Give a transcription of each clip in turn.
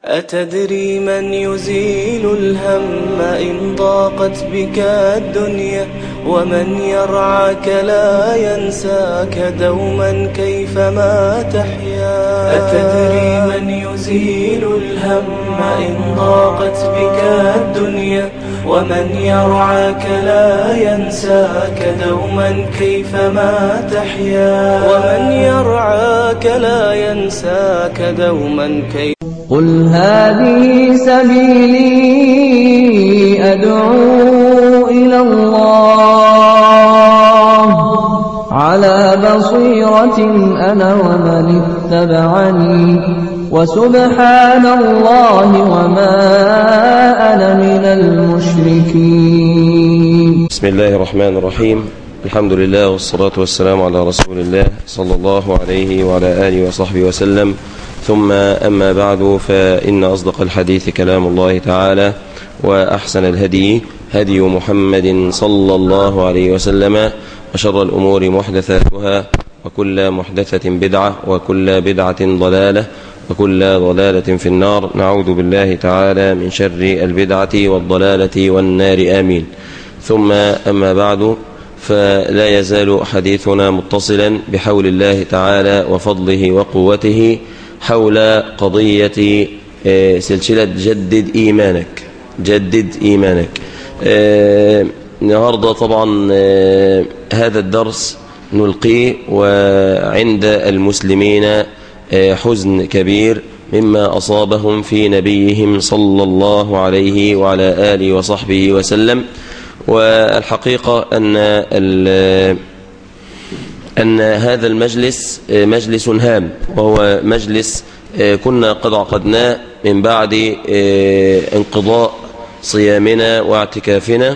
أتدري من يزيل الهم إن ضاقت بك الدنيا ومن يرعاك لا ينساك دوما كيفما تحيا أتدري من يزيل الهم إن ضاقت بك الدنيا ومن يرعاك لا ينساك دوما كيفما تحيا ومن يرعاك لا ينساك دوما كيف قل هذه سبيلي أدعو إلى الله على بصيرة أنا ومن اتبعني وسبحان الله وما أنا من المشركين بسم الله الرحمن الرحيم الحمد لله والصلاة والسلام على رسول الله صلى الله عليه وعلى آله وصحبه وسلم ثم أما بعد فإن أصدق الحديث كلام الله تعالى وأحسن الهدي هدي محمد صلى الله عليه وسلم وشر الأمور محدثاتها وكل محدثة بدعة وكل بدعة ضلالة وكل ضلالة في النار نعوذ بالله تعالى من شر البدعة والضلالة والنار آمين ثم أما بعد فلا يزال حديثنا متصلا بحول الله تعالى وفضله وقوته حول قضية سلسلة جدد إيمانك جدد إيمانك النهاردة طبعا هذا الدرس نلقيه وعند المسلمين حزن كبير مما أصابهم في نبيهم صلى الله عليه وعلى آله وصحبه وسلم والحقيقة أن أن هذا المجلس مجلس هام وهو مجلس كنا قد عقدناه من بعد انقضاء صيامنا واعتكافنا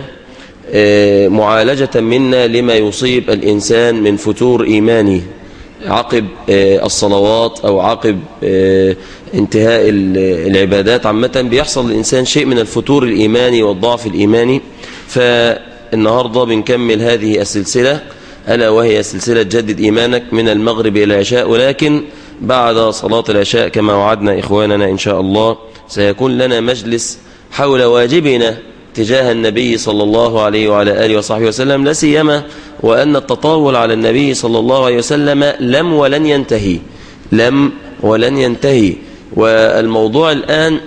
معالجة منا لما يصيب الإنسان من فتور إيماني عقب الصلوات أو عقب انتهاء العبادات عامة بيحصل للإنسان شيء من الفتور الإيماني والضعف الإيماني فالنهاردة بنكمل هذه السلسلة ألا وهي سلسلة جدد إيمانك من المغرب إلى العشاء ولكن بعد صلاة العشاء كما وعدنا إخواننا إن شاء الله سيكون لنا مجلس حول واجبنا تجاه النبي صلى الله عليه وعلى آله وصحبه وسلم لا سيما وأن التطاول على النبي صلى الله عليه وسلم لم ولن ينتهي لم ولن ينتهي والموضوع الآن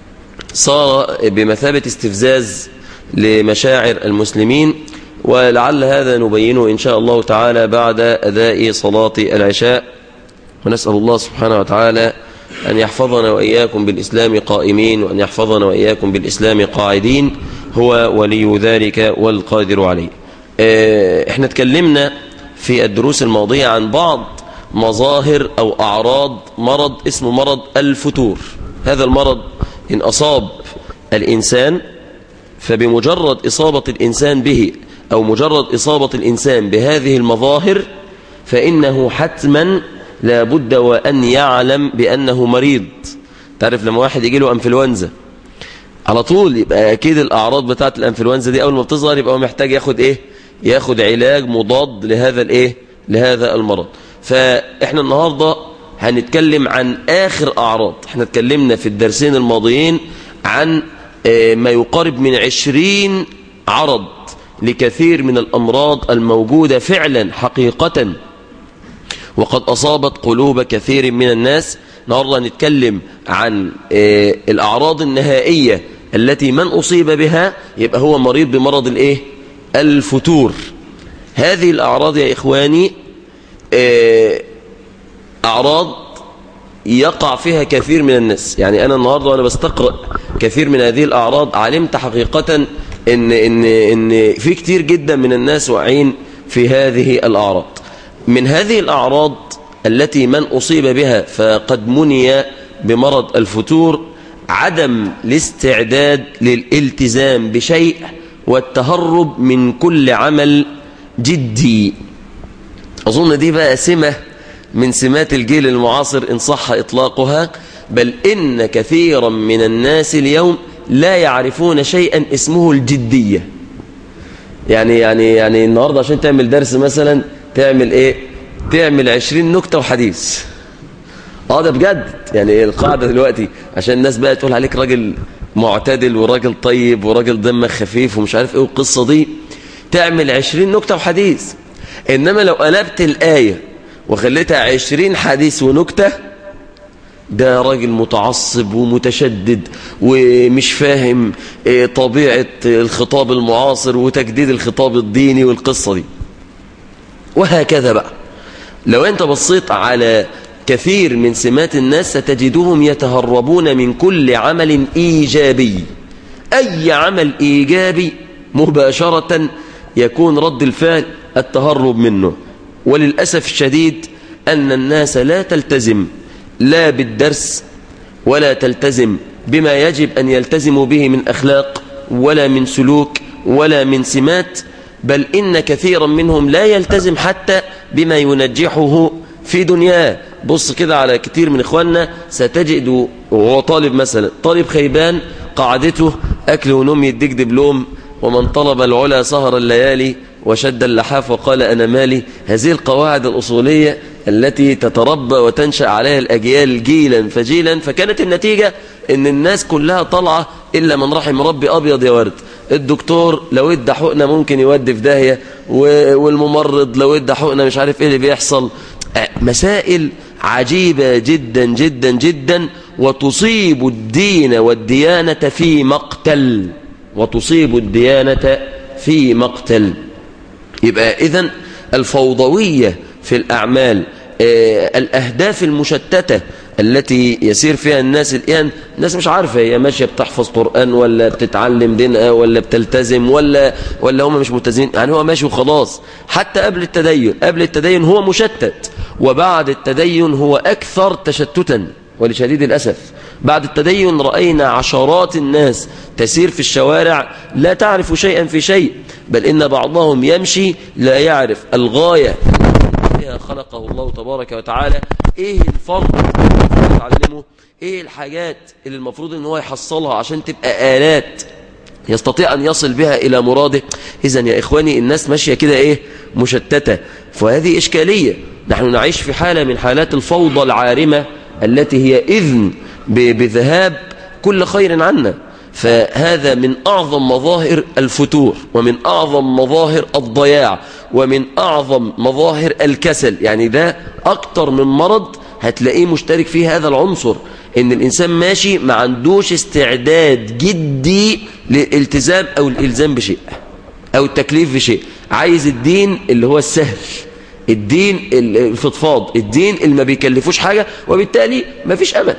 صار بمثابة استفزاز لمشاعر المسلمين ولعل هذا نبينه إن شاء الله تعالى بعد أداء صلاة العشاء ونسأل الله سبحانه وتعالى أن يحفظنا وإياكم بالإسلام قائمين وأن يحفظنا وإياكم بالإسلام قاعدين هو ولي ذلك والقادر عليه احنا تكلمنا في الدروس الماضية عن بعض مظاهر أو أعراض مرض اسمه مرض الفتور هذا المرض إن أصاب الإنسان فبمجرد إصابة الإنسان به أو مجرد إصابة الإنسان بهذه المظاهر فإنه حتما لابد وأن يعلم بأنه مريض تعرف لما واحد يجي له أنفلونزا على طول يبقى أكيد الأعراض بتاعت الأنفلونزا دي أول ما بتظهر يبقى هو محتاج ياخد إيه ياخد علاج مضاد لهذا الإيه لهذا المرض فإحنا النهاردة هنتكلم عن آخر أعراض احنا اتكلمنا في الدرسين الماضيين عن ما يقارب من عشرين عرض لكثير من الأمراض الموجودة فعلا حقيقة وقد أصابت قلوب كثير من الناس النهاردة نتكلم عن الأعراض النهائية التي من أصيب بها يبقى هو مريض بمرض الإيه؟ الفتور هذه الأعراض يا إخواني أعراض يقع فيها كثير من الناس يعني أنا النهاردة وأنا بستقرأ كثير من هذه الأعراض علمت حقيقة إن, إن, إن في كتير جدا من الناس واعين في هذه الأعراض من هذه الأعراض التي من أصيب بها فقد مني بمرض الفتور عدم الاستعداد للالتزام بشيء والتهرب من كل عمل جدي أظن دي بقى سمة من سمات الجيل المعاصر إن صح إطلاقها بل إن كثيرا من الناس اليوم لا يعرفون شيئا اسمه الجدية يعني يعني يعني النهاردة عشان تعمل درس مثلا تعمل ايه تعمل عشرين نكتة وحديث اه ده بجد يعني القاعدة دلوقتي عشان الناس بقى تقول عليك راجل معتدل وراجل طيب وراجل دمك خفيف ومش عارف ايه القصة دي تعمل عشرين نكتة وحديث انما لو قلبت الآية وخليتها عشرين حديث ونكتة ده راجل متعصب ومتشدد ومش فاهم إيه طبيعة الخطاب المعاصر وتجديد الخطاب الديني والقصة دي وهكذا بقى لو انت بصيت على كثير من سمات الناس ستجدهم يتهربون من كل عمل إيجابي أي عمل إيجابي مباشرة يكون رد الفعل التهرب منه وللأسف الشديد أن الناس لا تلتزم لا بالدرس ولا تلتزم بما يجب أن يلتزموا به من أخلاق ولا من سلوك ولا من سمات بل إن كثيرا منهم لا يلتزم حتى بما ينجحه في دنياه بص كده على كتير من إخواننا ستجد وهو طالب مثلا طالب خيبان قاعدته أكل ونوم يديك دبلوم ومن طلب العلا سهر الليالي وشد اللحاف وقال أنا مالي هذه القواعد الأصولية التي تتربى وتنشأ عليها الأجيال جيلا فجيلا فكانت النتيجة ان الناس كلها طالعة إلا من رحم ربي أبيض يا ورد الدكتور لو ادى حقنة ممكن يودي في داهية والممرض لو ادى حقنة مش عارف ايه اللي بيحصل مسائل عجيبة جدا جدا جدا وتصيب الدين والديانة في مقتل وتصيب الديانة في مقتل يبقى إذن الفوضوية في الأعمال آه الأهداف المشتتة التي يسير فيها الناس الآن الناس مش عارفة هي ماشية بتحفظ قرآن ولا بتتعلم دينها ولا بتلتزم ولا ولا هم مش ملتزمين يعني هو ماشي وخلاص حتى قبل التدين قبل التدين هو مشتت وبعد التدين هو أكثر تشتتا ولشديد الأسف بعد التدين رأينا عشرات الناس تسير في الشوارع لا تعرف شيئا في شيء بل إن بعضهم يمشي لا يعرف الغاية فيها خلقه الله تبارك وتعالى إيه الفرق اللي يتعلمه إيه الحاجات اللي المفروض إن هو يحصلها عشان تبقى آلات يستطيع أن يصل بها إلى مراده إذا يا إخواني الناس ماشية كده إيه مشتتة فهذه إشكالية نحن نعيش في حالة من حالات الفوضى العارمة التي هي إذن بذهاب كل خير عنا فهذا من أعظم مظاهر الفتور ومن أعظم مظاهر الضياع ومن أعظم مظاهر الكسل يعني ده أكتر من مرض هتلاقيه مشترك فيه هذا العنصر ان الانسان ماشي ما عندوش استعداد جدي للالتزام او الالزام بشيء او التكليف بشيء عايز الدين اللي هو السهل الدين الفضفاض الدين اللي ما بيكلفوش حاجة وبالتالي ما فيش أمل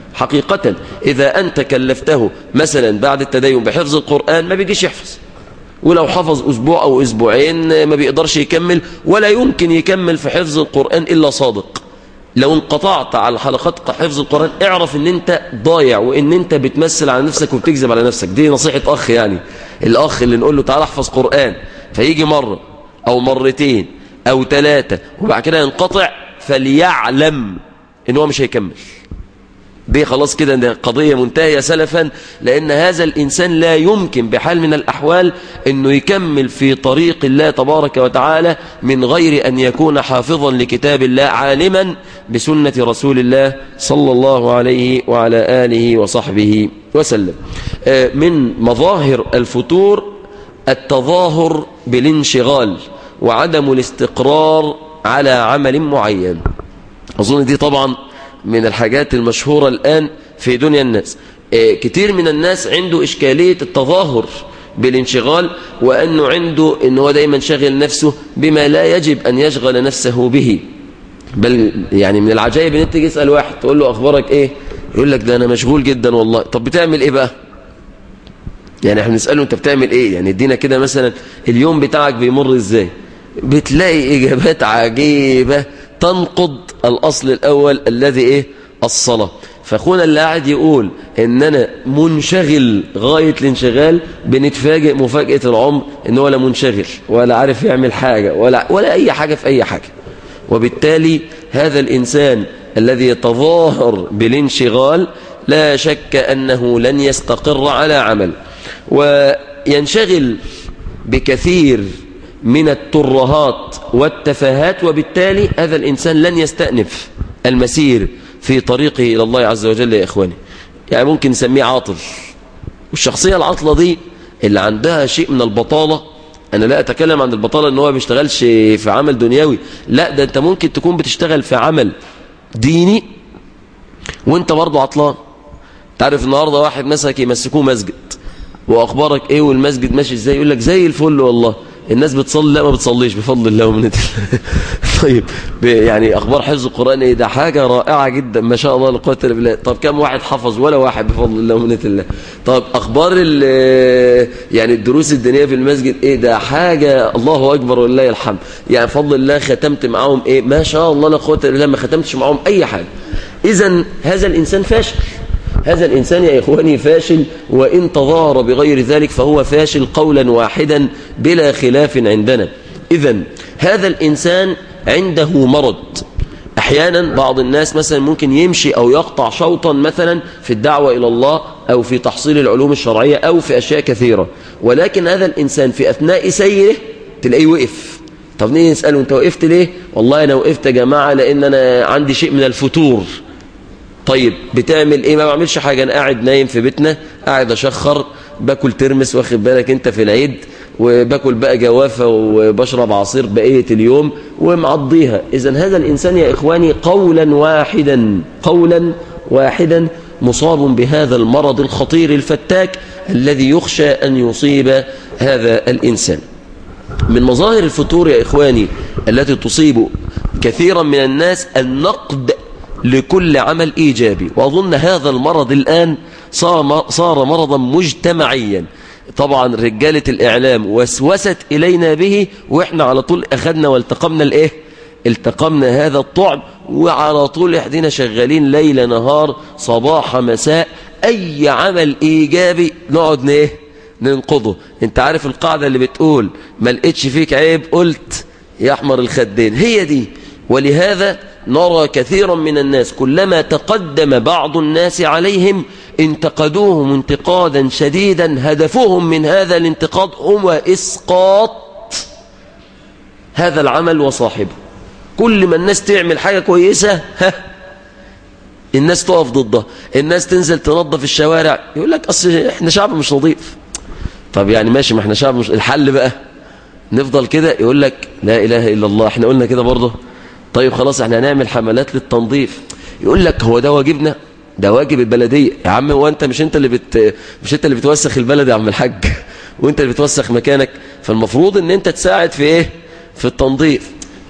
حقيقة إذا أنت كلفته مثلا بعد التدين بحفظ القرآن ما بيجيش يحفظ ولو حفظ أسبوع أو أسبوعين ما بيقدرش يكمل ولا يمكن يكمل في حفظ القرآن إلا صادق لو انقطعت على حلقات حفظ القرآن اعرف ان انت ضايع وان انت بتمثل على نفسك وبتكذب على نفسك دي نصيحة اخ يعني الاخ اللي نقول له تعال احفظ قرآن فيجي مرة او مرتين او ثلاثة وبعد كده ينقطع فليعلم ان هو مش هيكمل دي خلاص كده ده قضية منتهية سلفا لأن هذا الإنسان لا يمكن بحال من الأحوال أنه يكمل في طريق الله تبارك وتعالى من غير أن يكون حافظا لكتاب الله عالما بسنة رسول الله صلى الله عليه وعلى آله وصحبه وسلم من مظاهر الفتور التظاهر بالانشغال وعدم الاستقرار على عمل معين أظن دي طبعا من الحاجات المشهورة الآن في دنيا الناس كتير من الناس عنده إشكالية التظاهر بالانشغال وأنه عنده أنه هو دايما شغل نفسه بما لا يجب أن يشغل نفسه به بل يعني من العجائب أن انت تيجي تسأل واحد تقول له أخبارك إيه يقول لك ده أنا مشغول جدا والله طب بتعمل إيه بقى يعني احنا بنسأله أنت بتعمل إيه يعني ادينا كده مثلا اليوم بتاعك بيمر إزاي بتلاقي إجابات عجيبة تنقض الأصل الأول الذي إيه الصلاة فأخونا اللي قاعد يقول إن أنا منشغل غاية الانشغال بنتفاجئ مفاجأة العمر إن هو لا منشغل ولا عارف يعمل حاجة ولا, ولا أي حاجة في أي حاجة وبالتالي هذا الإنسان الذي يتظاهر بالانشغال لا شك أنه لن يستقر على عمل وينشغل بكثير من الترهات والتفاهات وبالتالي هذا الإنسان لن يستأنف المسير في طريقه إلى الله عز وجل يا إخواني يعني ممكن نسميه عاطل والشخصية العاطلة دي اللي عندها شيء من البطالة أنا لا أتكلم عن البطالة أنه ما بيشتغلش في عمل دنيوي لا ده أنت ممكن تكون بتشتغل في عمل ديني وانت برضه عطلان تعرف النهاردة واحد مسك يمسكوه مسجد واخبارك ايه والمسجد ماشي ازاي يقول لك زي الفل والله الناس بتصلي لا ما بتصليش بفضل الله ومنه طيب يعني اخبار حفظ القران ايه ده حاجه رائعه جدا ما شاء الله لا قوه الا بالله طب كم واحد حفظ ولا واحد بفضل الله ومنه الله طب اخبار يعني الدروس الدينيه في المسجد ايه ده حاجه الله اكبر ولله الحمد يعني بفضل الله ختمت معاهم ايه ما شاء الله لا قوه الا بالله ما ختمتش معاهم اي حاجه اذا هذا الانسان فاشل هذا الإنسان يا إخواني فاشل وإن تظاهر بغير ذلك فهو فاشل قولا واحدا بلا خلاف عندنا إذا هذا الإنسان عنده مرض أحيانا بعض الناس مثلا ممكن يمشي أو يقطع شوطا مثلا في الدعوة إلى الله أو في تحصيل العلوم الشرعية أو في أشياء كثيرة ولكن هذا الإنسان في أثناء سيره تلاقيه وقف طب نيجي نسأله أنت وقفت ليه والله أنا وقفت يا جماعة لأن أنا عندي شيء من الفتور طيب بتعمل ايه ما بعملش حاجة انا قاعد نايم في بيتنا قاعد اشخر باكل ترمس واخد بالك انت في العيد وباكل بقى جوافة وبشرب عصير بقية اليوم ومعضيها اذا هذا الانسان يا اخواني قولا واحدا قولا واحدا مصاب بهذا المرض الخطير الفتاك الذي يخشى ان يصيب هذا الانسان من مظاهر الفتور يا إخواني التي تصيب كثيرا من الناس النقد لكل عمل إيجابي وأظن هذا المرض الآن صار, صار مرضا مجتمعيا طبعا رجالة الإعلام وسوست إلينا به وإحنا على طول أخذنا والتقمنا الإيه التقمنا هذا الطعم وعلى طول احدنا شغالين ليل نهار صباح مساء أي عمل إيجابي نقعد نيه ننقضه انت عارف القاعدة اللي بتقول ما لقيتش فيك عيب قلت يا أحمر الخدين هي دي ولهذا نرى كثيرا من الناس كلما تقدم بعض الناس عليهم انتقدوهم انتقادا شديدا هدفهم من هذا الانتقاد هو إسقاط هذا العمل وصاحبه كل ما الناس تعمل حاجة كويسة ها الناس تقف ضدها الناس تنزل تنظف الشوارع يقول لك أصل احنا شعب مش نظيف طب يعني ماشي ما احنا شعب مش الحل بقى نفضل كده يقول لك لا إله إلا الله احنا قلنا كده برضه طيب خلاص احنا هنعمل حملات للتنظيف يقول لك هو ده واجبنا ده واجب البلدية يا عم هو انت مش انت اللي بت مش انت اللي بتوسخ البلد يا عم الحاج وانت اللي بتوسخ مكانك فالمفروض ان انت تساعد في ايه في التنظيف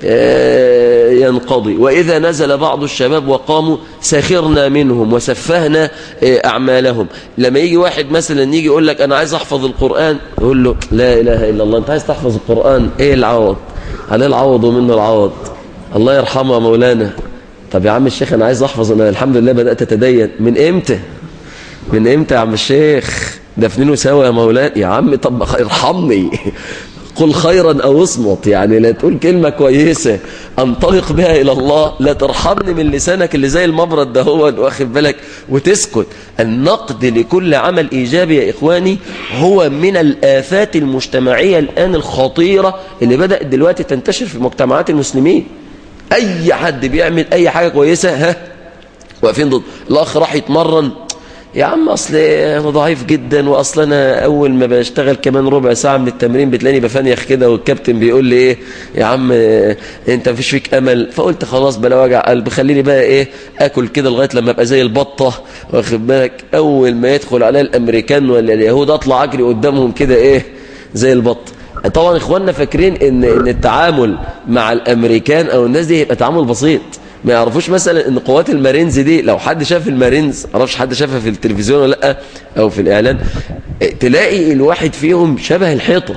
ينقضي وإذا نزل بعض الشباب وقاموا سخرنا منهم وسفهنا أعمالهم لما يجي واحد مثلا يجي يقول لك أنا عايز أحفظ القرآن يقول له لا إله إلا الله أنت عايز تحفظ القرآن إيه العوض عليه العوض ومنه العوض الله يرحمه مولانا طب يا عم الشيخ أنا عايز أحفظ أنا الحمد لله بدأت أتدين من إمتى من إمتى يا عم الشيخ دفنينه سوا يا مولانا يا عم طب ارحمني قل خيرا أو اصمت يعني لا تقول كلمة كويسة انطلق بها إلى الله لا ترحمني من لسانك اللي زي المبرد ده هو واخد بالك وتسكت النقد لكل عمل إيجابي يا إخواني هو من الآفات المجتمعية الآن الخطيرة اللي بدأت دلوقتي تنتشر في مجتمعات المسلمين أي حد بيعمل أي حاجة كويسة ها واقفين ضد الأخ راح يتمرن يا عم أصل أنا ضعيف جدا وأصل أنا أول ما بشتغل كمان ربع ساعة من التمرين بتلاقيني بفنيخ كده والكابتن بيقول لي إيه يا عم أنت مفيش فيك أمل فقلت خلاص بلا وجع قلب خليني بقى إيه أكل كده لغاية لما أبقى زي البطة واخد بالك أول ما يدخل عليا الأمريكان ولا اليهود أطلع أجري قدامهم كده إيه زي البط طبعا إخواننا فاكرين إن, إن التعامل مع الأمريكان أو الناس دي يبقى تعامل بسيط ما يعرفوش مثلا ان قوات المارينز دي لو حد شاف المارينز معرفش حد شافها في التلفزيون ولا لا او في الاعلان تلاقي الواحد فيهم شبه الحيطة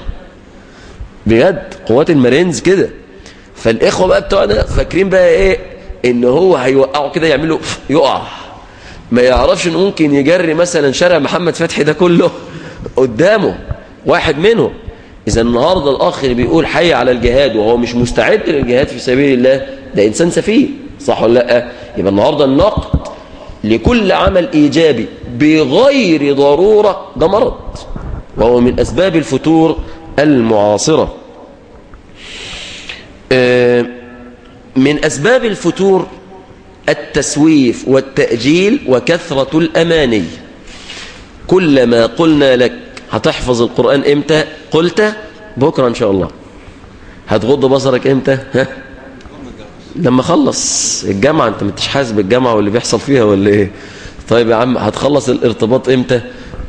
بجد قوات المارينز كده فالاخوة بقى بتوعنا فاكرين بقى ايه ان هو هيوقعوا كده يعملوا يقع ما يعرفش ان ممكن يجري مثلا شارع محمد فتحي ده كله قدامه واحد منهم إذا النهاردة الأخ اللي بيقول حي على الجهاد وهو مش مستعد للجهاد في سبيل الله ده إنسان سفيه صح ولا لا يبقى النهاردة النقد لكل عمل إيجابي بغير ضرورة ده مرض وهو من أسباب الفتور المعاصرة من أسباب الفتور التسويف والتأجيل وكثرة الأماني كلما قلنا لك هتحفظ القرآن امتى قلت بكرة ان شاء الله هتغض بصرك امتى ها لما خلص الجامعة انت مش حاسس بالجامعة واللي بيحصل فيها ولا ايه طيب يا عم هتخلص الارتباط امتى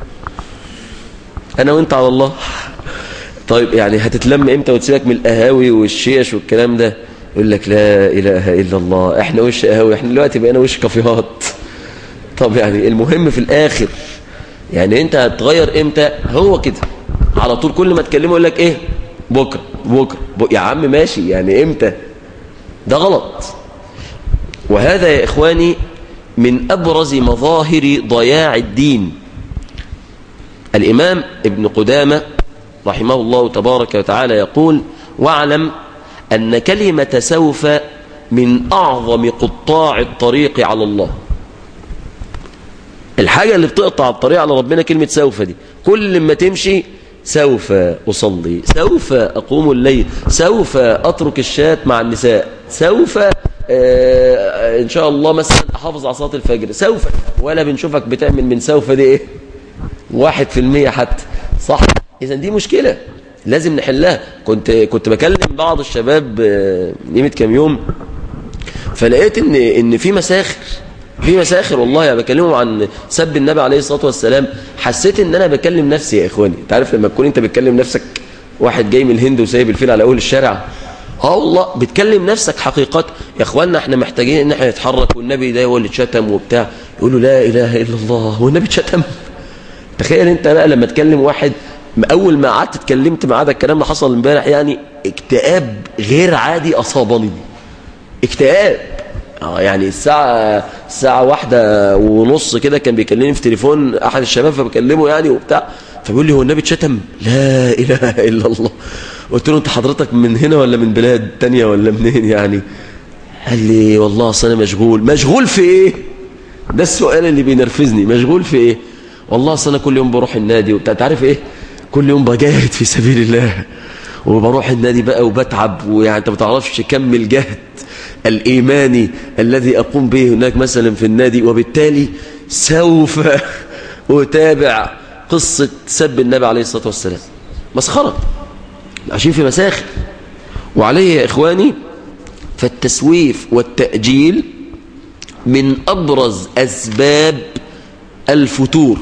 انا وانت على الله طيب يعني هتتلم امتى وتسيبك من القهاوي والشيش والكلام ده يقول لك لا اله الا الله احنا وش قهاوي احنا دلوقتي بقينا وش كافيهات طب يعني المهم في الاخر يعني انت هتغير امتى هو كده على طول كل ما تكلمه يقول لك ايه بكره بكره بك... يا عم ماشي يعني امتى ده غلط وهذا يا اخواني من ابرز مظاهر ضياع الدين الامام ابن قدامه رحمه الله تبارك وتعالى يقول واعلم ان كلمه سوف من اعظم قطاع الطريق على الله الحاجة اللي بتقطع الطريق على ربنا كلمة سوف دي كل ما تمشي سوف أصلي سوف أقوم الليل سوف أترك الشات مع النساء سوف آه إن شاء الله مثلا أحافظ على صلاة الفجر سوف ولا بنشوفك بتعمل من سوف دي إيه واحد في المية حتى صح إذا دي مشكلة لازم نحلها كنت كنت بكلم بعض الشباب قيمة كام يوم فلقيت ان ان في مساخر في مساخر والله يعني بكلمهم عن سب النبي عليه الصلاة والسلام حسيت ان انا بكلم نفسي يا اخواني انت عارف لما تكون انت بتكلم نفسك واحد جاي من الهند وسايب الفيل على اول الشارع اه والله بتكلم نفسك حقيقات يا اخواننا احنا محتاجين ان احنا نتحرك والنبي ده هو اللي اتشتم وبتاع يقولوا لا اله الا الله هو النبي اتشتم تخيل انت بقى لما تكلم واحد اول ما قعدت اتكلمت معاه ده الكلام اللي حصل امبارح يعني اكتئاب غير عادي اصابني اكتئاب اه يعني الساعة الساعة واحدة ونص كده كان بيكلمني في تليفون أحد الشباب فبكلمه يعني وبتاع فبيقول لي هو النبي اتشتم لا إله إلا الله قلت له أنت حضرتك من هنا ولا من بلاد تانية ولا منين يعني قال لي والله أصل أنا مشغول مشغول في إيه ده السؤال اللي بينرفزني مشغول في إيه والله أصل أنا كل يوم بروح النادي وبتاع تعرف إيه كل يوم بجاهد في سبيل الله وبروح النادي بقى وبتعب ويعني انت ما تعرفش كم الجهد الإيماني الذي أقوم به هناك مثلا في النادي وبالتالي سوف أتابع قصة سب النبي عليه الصلاة والسلام مسخرة عايشين في مساخر وعليه يا إخواني فالتسويف والتأجيل من أبرز أسباب الفتور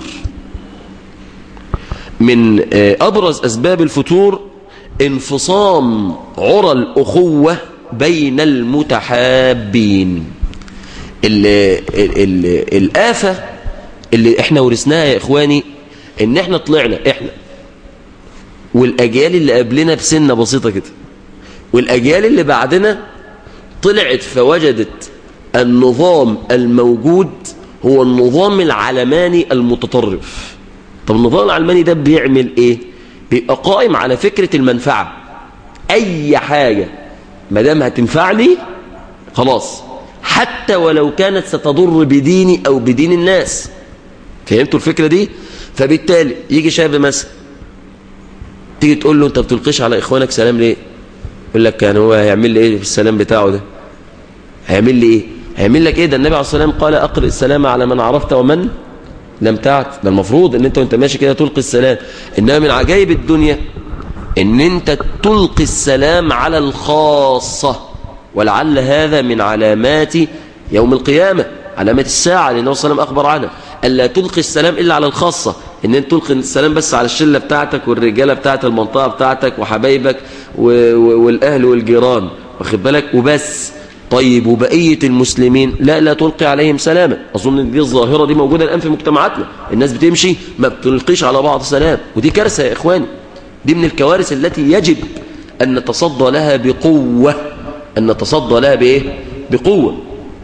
من أبرز أسباب الفتور انفصام عرى الأخوة بين المتحابين ال ال الآفة اللي احنا ورثناها يا إخواني ان احنا طلعنا احنا والأجيال اللي قبلنا بسنة بسيطة كده والأجيال اللي بعدنا طلعت فوجدت النظام الموجود هو النظام العلماني المتطرف طب النظام العلماني ده بيعمل ايه بيبقى قائم على فكرة المنفعة اي حاجة ما دام هتنفعني خلاص حتى ولو كانت ستضر بديني او بدين الناس فهمتوا الفكرة دي فبالتالي يجي شاب مثلا تيجي تقول له انت بتلقيش على اخوانك سلام ليه يقول لك يعني هو هيعمل لي ايه في السلام بتاعه ده هيعمل لي ايه هيعمل لك ايه ده النبي عليه الصلاه والسلام قال اقرئ السلام على من عرفت ومن لم تعرف ده المفروض ان انت وانت ماشي كده تلقي السلام انما من عجائب الدنيا ان انت تلقي السلام على الخاصه ولعل هذا من علامات يوم القيامه علامات الساعه لان النبي صلى الله عليه وسلم اخبر عنها الا تلقي السلام الا على الخاصه ان انت تلقي السلام بس على الشله بتاعتك والرجاله بتاعت المنطقه بتاعتك وحبايبك والاهل والجيران واخد بالك وبس طيب وبقية المسلمين لا لا تلقي عليهم سلاما أظن ان دي الظاهرة دي موجودة الآن في مجتمعاتنا الناس بتمشي ما بتلقيش على بعض سلام ودي كارثة يا إخواني دي من الكوارث التي يجب أن نتصدى لها بقوة أن نتصدى لها بإيه؟ بقوة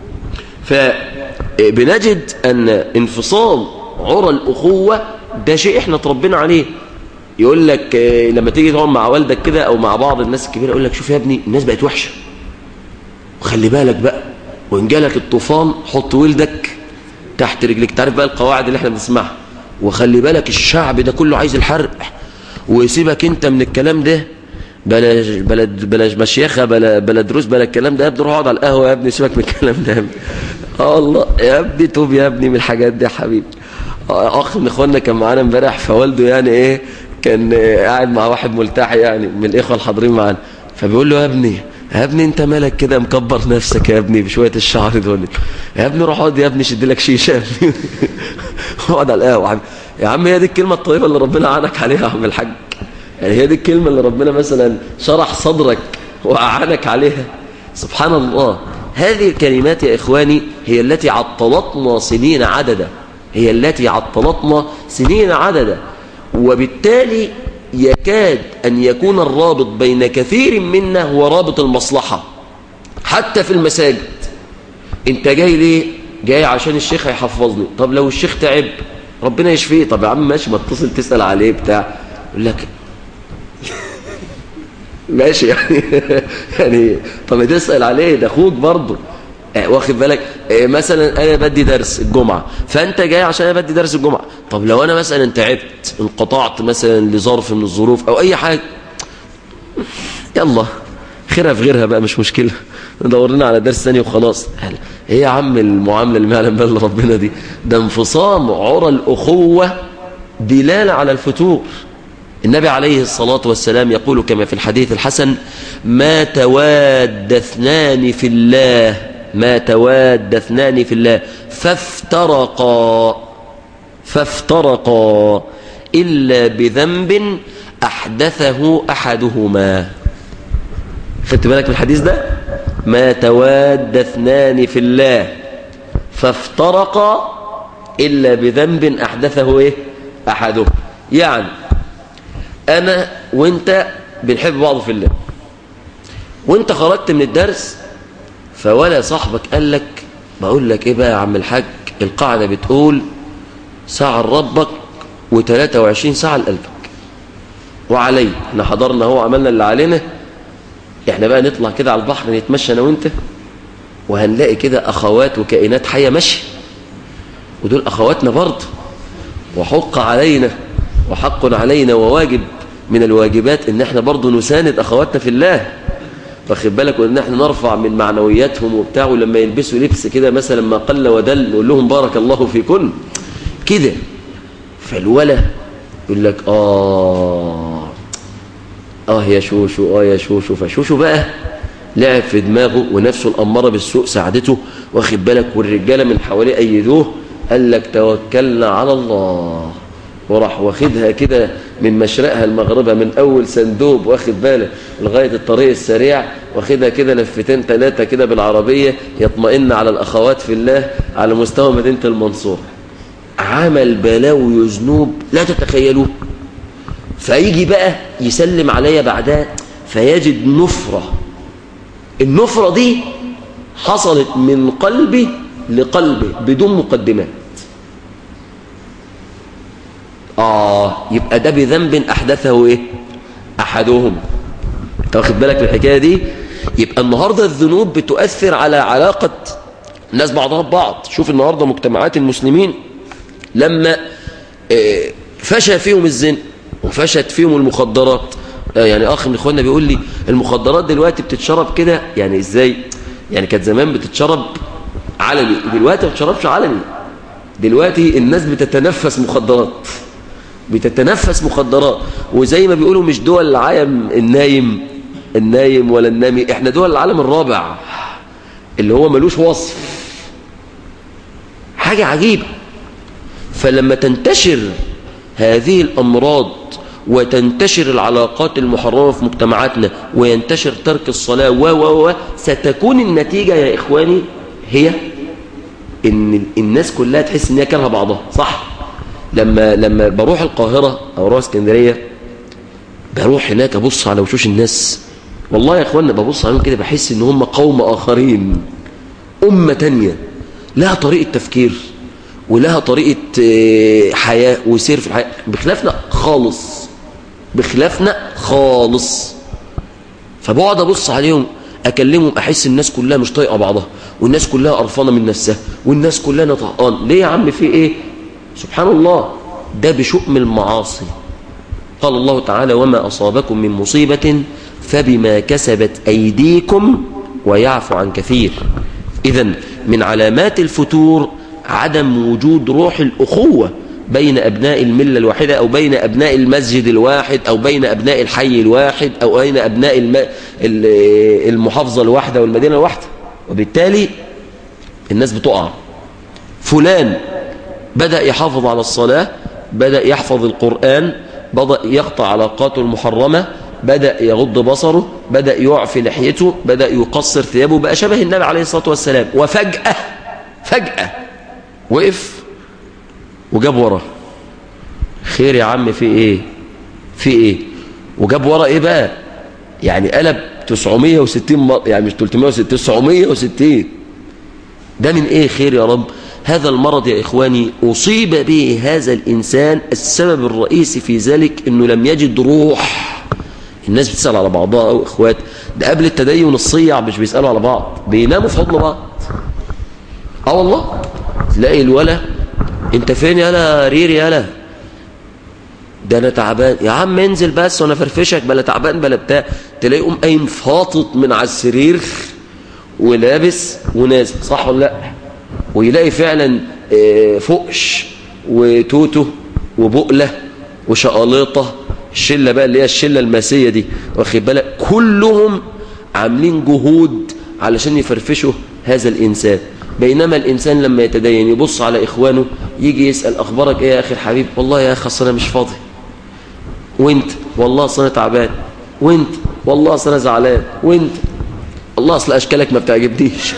فبنجد أن انفصام عرى الأخوة ده شيء احنا تربينا عليه يقول لك لما تيجي تقعد مع والدك كده أو مع بعض الناس الكبيرة يقول لك شوف يا ابني الناس بقت وحشة وخلي بالك بقى وإن جالك الطوفان حط ولدك تحت رجلك تعرف بقى القواعد اللي احنا بنسمعها وخلي بالك الشعب ده كله عايز الحرق ويسيبك انت من الكلام ده بلاش بلا بلاش مشيخه بلا بلا دروس بلا الكلام ده يا ابني روح اقعد على القهوه يا ابني سيبك من الكلام ده اه والله يا ابني توب يا ابني من الحاجات دي يا حبيبي اخ من اخواننا كان معانا امبارح فوالده يعني ايه كان قاعد مع واحد ملتحي يعني من الاخوه الحاضرين معانا فبيقول له يا ابني يا ابني انت مالك كده مكبر نفسك يا ابني بشويه الشعر دول يا ابني روح اقعد يا ابني شد لك شيشه يا ابني اقعد على القهوه يا عم هي دي الكلمه الطيبه اللي ربنا عانك عليها يا عم الحاج يعني هي دي الكلمه اللي ربنا مثلا شرح صدرك واعانك عليها سبحان الله هذه الكلمات يا إخواني هي التي عطلتنا سنين عددا هي التي عطلتنا سنين عددا وبالتالي يكاد أن يكون الرابط بين كثير منا هو رابط المصلحة حتى في المساجد انت جاي ليه جاي عشان الشيخ هيحفظني طب لو الشيخ تعب ربنا يشفيه طب يا عم ماشي ما اتصل تسأل عليه بتاع يقول لك ماشي يعني يعني طب تسأل عليه ده اخوك برضه واخد بالك مثلا انا بدي درس الجمعة فانت جاي عشان انا بدي درس الجمعة طب لو انا مثلا تعبت انقطعت مثلا لظرف من الظروف او اي حاجة يلا خيرها في غيرها بقى مش مشكلة ندور لنا على درس ثاني وخلاص ايه يا عم المعاملة اللي ما يعلم بها ربنا دي ده انفصام عرى الأخوة دلالة على الفتور النبي عليه الصلاة والسلام يقول كما في الحديث الحسن ما تواد اثنان في الله ما تواد اثنان في الله فافترقا فافترقا إلا بذنب أحدثه أحدهما خدت بالك من الحديث ده ما تواد اثنان في الله فافترقا إلا بذنب أحدثه إيه أحدهما يعني أنا وإنت بنحب بعض في الله وإنت خرجت من الدرس فولا صاحبك قال لك بقول لك إيه بقى يا عم الحاج القاعدة بتقول ساعة لربك و23 ساعة لقلبك وعلي احنا حضرنا هو عملنا اللي علينا احنا بقى نطلع كده على البحر نتمشى انا وانت وهنلاقي كده اخوات وكائنات حيه ماشيه ودول اخواتنا برضه وحق علينا وحق علينا وواجب من الواجبات ان احنا برضه نساند اخواتنا في الله واخد بالك وان احنا نرفع من معنوياتهم وبتاع ولما يلبسوا لبس كده مثلا ما قل ودل نقول لهم بارك الله فيكن كده فالولا يقول لك اه اه يا شوشو اه يا شوشو فشوشو بقى لعب في دماغه ونفسه الأمارة بالسوء ساعدته واخد بالك والرجالة من حواليه أيدوه قال لك توكلنا على الله وراح واخدها كده من مشرقها لمغربها من أول صندوق واخد باله لغاية الطريق السريع واخدها كده لفتين ثلاثة كده بالعربية يطمئن على الأخوات في الله على مستوى مدينة المنصورة عمل بلاوي وذنوب لا تتخيلوه فيجي بقى يسلم عليا بعدها فيجد نفرة النفرة دي حصلت من قلبي لقلبي بدون مقدمات آه يبقى ده بذنب أحدثه إيه أحدهم انت واخد بالك من الحكاية دي يبقى النهاردة الذنوب بتؤثر على علاقة الناس بعضها ببعض شوف النهاردة مجتمعات المسلمين لما فشى فيهم الزنا وفشت فيهم المخدرات يعني اخ من اخواننا بيقول لي المخدرات دلوقتي بتتشرب كده يعني ازاي يعني كانت زمان بتتشرب علني دلوقتي ما بتتشربش علني دلوقتي الناس بتتنفس مخدرات بتتنفس مخدرات وزي ما بيقولوا مش دول العالم النايم النايم ولا النامي احنا دول العالم الرابع اللي هو ملوش وصف حاجة عجيبة فلما تنتشر هذه الأمراض وتنتشر العلاقات المحرمة في مجتمعاتنا وينتشر ترك الصلاة و و و ستكون النتيجة يا إخواني هي إن الناس كلها تحس إن هي كارهه بعضها صح لما لما بروح القاهرة أو أروح اسكندرية بروح هناك أبص على وشوش الناس والله يا إخواننا ببص عليهم كده بحس إن هم قوم آخرين أمة تانية لها طريقة تفكير ولها طريقة حياة وسير في الحياة بخلافنا خالص بخلافنا خالص فبقعد أبص عليهم أكلمهم أحس الناس كلها مش طايقة بعضها والناس كلها قرفانة من نفسها والناس كلها نطقان ليه يا عم في إيه سبحان الله ده بشؤم المعاصي قال الله تعالى وما أصابكم من مصيبة فبما كسبت أيديكم ويعفو عن كثير إذا من علامات الفتور عدم وجود روح الأخوة بين أبناء الملة الواحدة أو بين أبناء المسجد الواحد أو بين أبناء الحي الواحد أو بين أبناء الم... المحافظة الواحدة والمدينة الواحدة وبالتالي الناس بتقع فلان بدأ يحافظ على الصلاة بدأ يحفظ القرآن بدأ يقطع علاقاته المحرمة بدأ يغض بصره بدأ يعفي لحيته بدأ يقصر ثيابه بقى شبه النبي عليه الصلاة والسلام وفجأة فجأة وقف وجاب ورا خير يا عم في ايه في ايه وجاب ورا ايه بقى يعني قلب 960 مرة يعني مش 360 960 ده من ايه خير يا رب هذا المرض يا إخواني أصيب به هذا الإنسان السبب الرئيسي في ذلك أنه لم يجد روح الناس بتسأل على بعضها أو إخوات ده قبل التدين الصيع مش بيسألوا على بعض بيناموا في حضن بعض اه والله تلاقي الولا انت فين يالا ريري يالا ده انا تعبان يا عم انزل بس وانا فرفشك بلا تعبان بلا بتاع تلاقيه قوم قايم فاطط من على السرير ولابس ونازل صح ولا لا ويلاقي فعلا فقش وتوتو وبقله وشقاليطه الشله بقى اللي هي الشله الماسيه دي واخد بالك كلهم عاملين جهود علشان يفرفشوا هذا الانسان بينما الانسان لما يتدين يبص على اخوانه يجي يسال اخبارك ايه يا اخي الحبيب والله يا اخي اصل انا مش فاضي وانت والله اصل انا تعبان وانت والله اصل انا زعلان وانت والله اصل اشكالك ما بتعجبنيش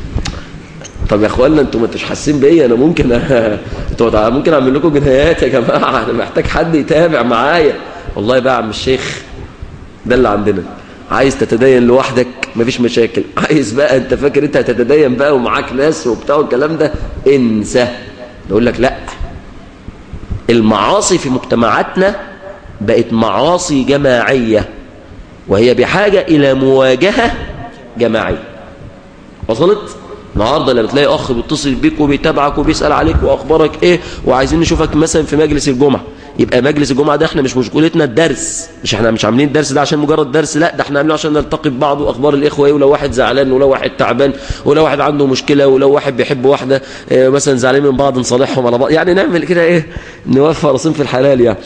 طب يا اخوانا انتوا ما انتوش حاسين بيا انا ممكن انتوا ممكن اعمل لكم جنايات يا جماعه انا محتاج حد يتابع معايا والله بقى يا عم الشيخ ده اللي عندنا عايز تتدين لوحدك مفيش مشاكل عايز بقى انت فاكر انت هتتدين بقى ومعاك ناس وبتاع الكلام ده انسى نقول لك لا المعاصي في مجتمعاتنا بقت معاصي جماعية وهي بحاجة إلى مواجهة جماعية وصلت؟ النهارده لما تلاقي اخ بيتصل بيك وبيتابعك وبيسال عليك واخبارك ايه وعايزين نشوفك مثلا في مجلس الجمعه يبقى مجلس الجمعه ده احنا مش مشكلتنا الدرس مش احنا مش عاملين الدرس ده عشان مجرد درس لا ده احنا عاملينه عشان نلتقي ببعض واخبار الاخوه ايه ولو واحد زعلان ولو واحد تعبان ولو واحد عنده مشكله ولو واحد بيحب واحده اه مثلا زعلانين من بعض نصالحهم على بعض يعني نعمل كده ايه نوفر راسين في الحلال يعني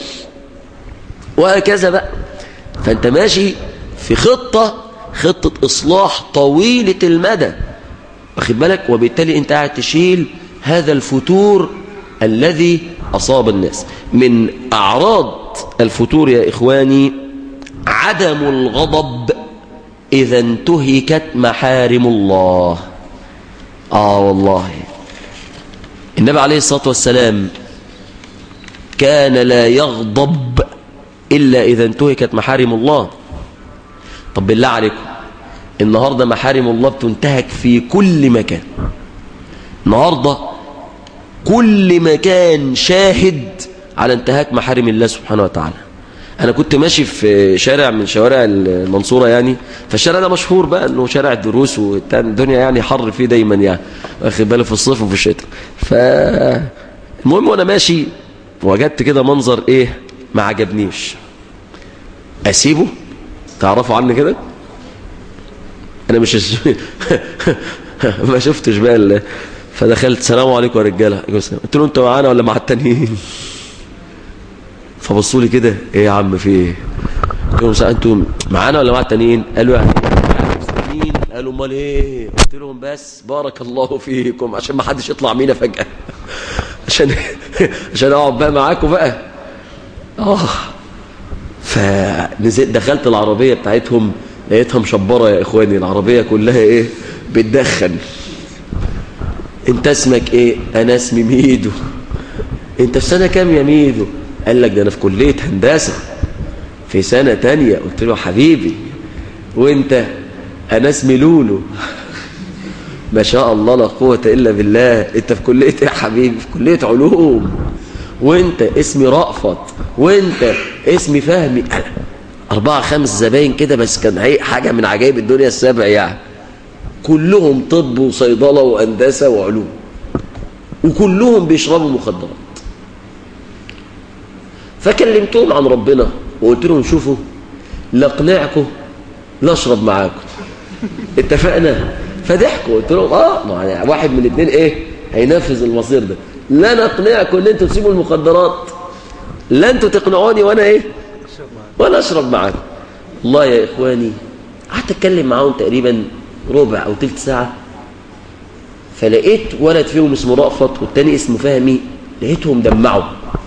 وهكذا بقى فانت ماشي في خطه خطه اصلاح طويله المدى واخد بالك وبالتالي انت قاعد تشيل هذا الفتور الذي أصاب الناس من أعراض الفتور يا إخواني عدم الغضب إذا انتهكت محارم الله آه والله النبي عليه الصلاة والسلام كان لا يغضب إلا إذا انتهكت محارم الله طب بالله عليكم النهاردة محارم الله بتنتهك في كل مكان النهاردة كل مكان شاهد على انتهاك محارم الله سبحانه وتعالى أنا كنت ماشي في شارع من شوارع المنصورة يعني فالشارع ده مشهور بقى أنه شارع الدروس والدنيا يعني حر فيه دايما يعني واخد بالي في الصيف وفي الشتاء فالمهم وأنا ماشي وجدت كده منظر إيه ما عجبنيش أسيبه تعرفوا عني كده انا مش ما شفتش بقى ال... فدخلت السلام عليكم يا رجاله قلت له انت معانا ولا مع التانيين فبصوا لي كده ايه يا عم في ايه قلت لهم انتوا معانا ولا مع التانيين قالوا يعني مسلمين قالوا امال ايه قلت لهم بس بارك الله فيكم عشان ما حدش يطلع مينا فجاه عشان عشان اقعد بقى معاكم بقى اه فنزلت دخلت العربيه بتاعتهم لقيتها مشبرة يا إخواني العربية كلها إيه بتدخن انت اسمك ايه انا اسمي ميدو انت في سنة كام يا ميدو قال لك ده انا في كلية هندسة في سنة تانية قلت له حبيبي وانت انا اسمي لولو ما شاء الله لا قوة الا بالله انت في كلية ايه يا حبيبي في كلية علوم وانت اسمي رأفت وانت اسمي فهمي أنا أربعة خمس زباين كده بس كان حاجة من عجائب الدنيا السبع يعني كلهم طب وصيدلة وهندسة وعلوم وكلهم بيشربوا مخدرات فكلمتهم عن ربنا وقلت لهم شوفوا لا اقنعكم لا اشرب معاكم اتفقنا فضحكوا قلت لهم اه ما يعني واحد من الاثنين ايه هينفذ المصير ده لا نقنعكم ان انتوا تسيبوا المخدرات لا انتوا تقنعوني وانا ايه وانا اشرب معاكم والله يا اخواني قعدت اتكلم معاهم تقريبا ربع او ثلث ساعه فلقيت ولد فيهم اسمه رأفت والتاني اسمه فهمي لقيتهم دمعوا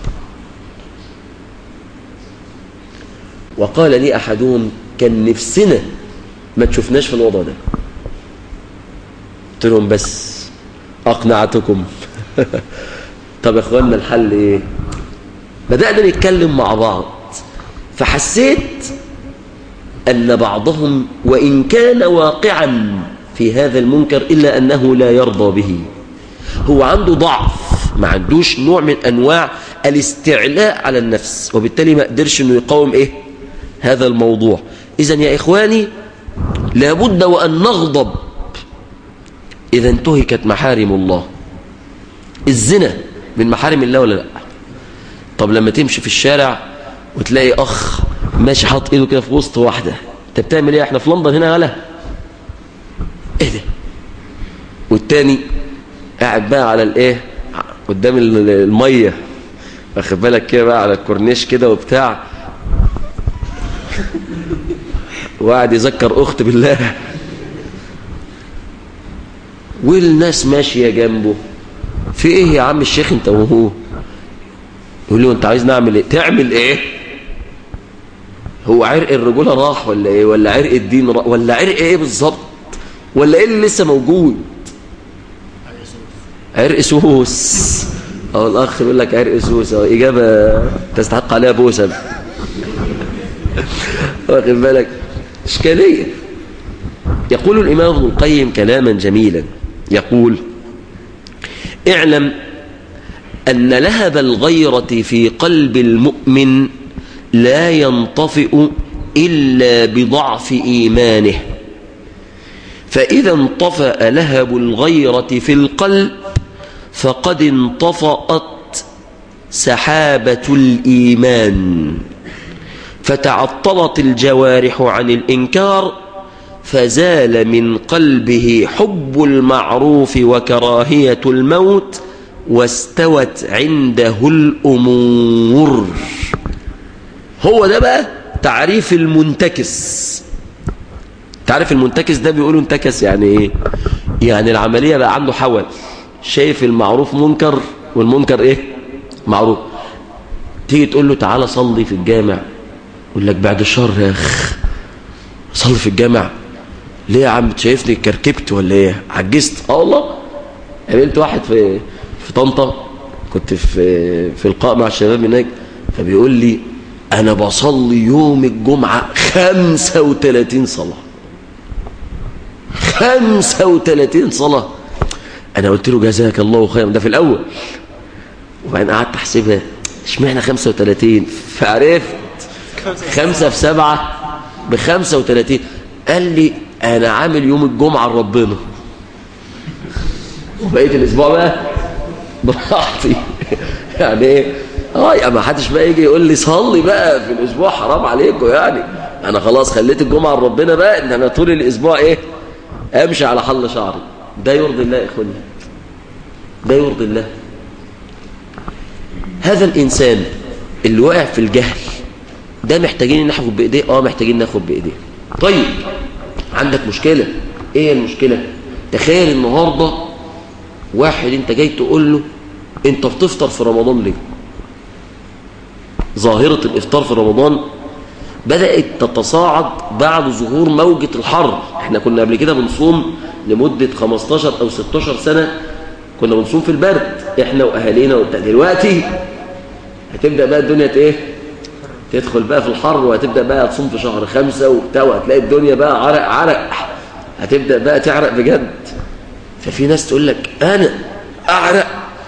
وقال لي أحدهم كان نفسنا ما تشوفناش في الوضع ده قلت لهم بس أقنعتكم طب يا اخواننا الحل ايه بدأنا نتكلم مع بعض فحسيت أن بعضهم وإن كان واقعا في هذا المنكر إلا أنه لا يرضى به هو عنده ضعف ما عندوش نوع من أنواع الاستعلاء على النفس وبالتالي ما قدرش أنه يقاوم إيه هذا الموضوع إذا يا إخواني لابد وأن نغضب إذا انتهكت محارم الله الزنا من محارم الله ولا لا طب لما تمشي في الشارع وتلاقي أخ ماشي حاط إيده كده في وسط واحدة أنت بتعمل إيه احنا في لندن هنا ولا إيه ده والتاني قاعد بقى على الإيه قدام المية واخد بالك كده بقى على الكورنيش كده وبتاع وقاعد يذكر أخت بالله والناس ماشية جنبه في ايه يا عم الشيخ انت وهو يقول له انت عايز نعمل ايه تعمل ايه هو عرق الرجولة راح ولا ايه ولا عرق الدين راح ولا عرق ايه بالظبط ولا ايه اللي لسه موجود عرق سوس او الاخ بيقول لك عرق سوس او اجابة تستحق عليها بوسة واخد بالك اشكالية يقول الامام ابن القيم كلاما جميلا يقول اعلم أن لهب الغيرة في قلب المؤمن لا ينطفئ إلا بضعف إيمانه فإذا انطفأ لهب الغيرة في القلب فقد انطفأت سحابة الإيمان فتعطلت الجوارح عن الإنكار فزال من قلبه حب المعروف وكراهية الموت واستوت عنده الأمور هو ده بقى تعريف المنتكس تعرف المنتكس ده بيقولوا انتكس يعني ايه يعني العملية بقى عنده حول شايف المعروف منكر والمنكر ايه معروف تيجي تقول له تعالى صلي في الجامع يقول لك بعد الشر يا اخ صلي في الجامع ليه يا عم شايفني كركبت ولا ايه عجزت اه والله قابلت واحد في في طنطا كنت في في لقاء مع الشباب هناك فبيقول لي انا بصلي يوم الجمعه 35 صلاه 35 صلاه انا قلت له جزاك الله خيرا ده في الاول وبعدين قعدت احسبها اشمعنى 35 فعرفت خمسة في سبعة ب 35 قال لي انا عامل يوم الجمعة لربنا وبقيت الاسبوع بقى براحتي يعني ايه اه يا ما حدش بقى يجي يقول لي صلي بقى في الاسبوع حرام عليكم يعني انا خلاص خليت الجمعة لربنا بقى ان انا طول الاسبوع ايه امشي على حل شعري ده يرضي الله يا اخواني ده يرضي الله هذا الانسان اللي وقع في الجهل ده محتاجين ناخد بايديه اه محتاجين ناخد بايديه طيب عندك مشكلة ايه المشكلة تخيل النهاردة واحد انت جاي تقول له انت بتفطر في رمضان ليه ظاهرة الافطار في رمضان بدأت تتصاعد بعد ظهور موجة الحر احنا كنا قبل كده بنصوم لمدة 15 او 16 سنة كنا بنصوم في البرد احنا واهالينا وبتاع دلوقتي هتبدأ بقى الدنيا ايه تدخل بقى في الحر وهتبدأ بقى تصوم في شهر خمسة وبتاع وهتلاقي الدنيا بقى عرق عرق هتبدأ بقى تعرق بجد ففي ناس تقول لك أنا أعرق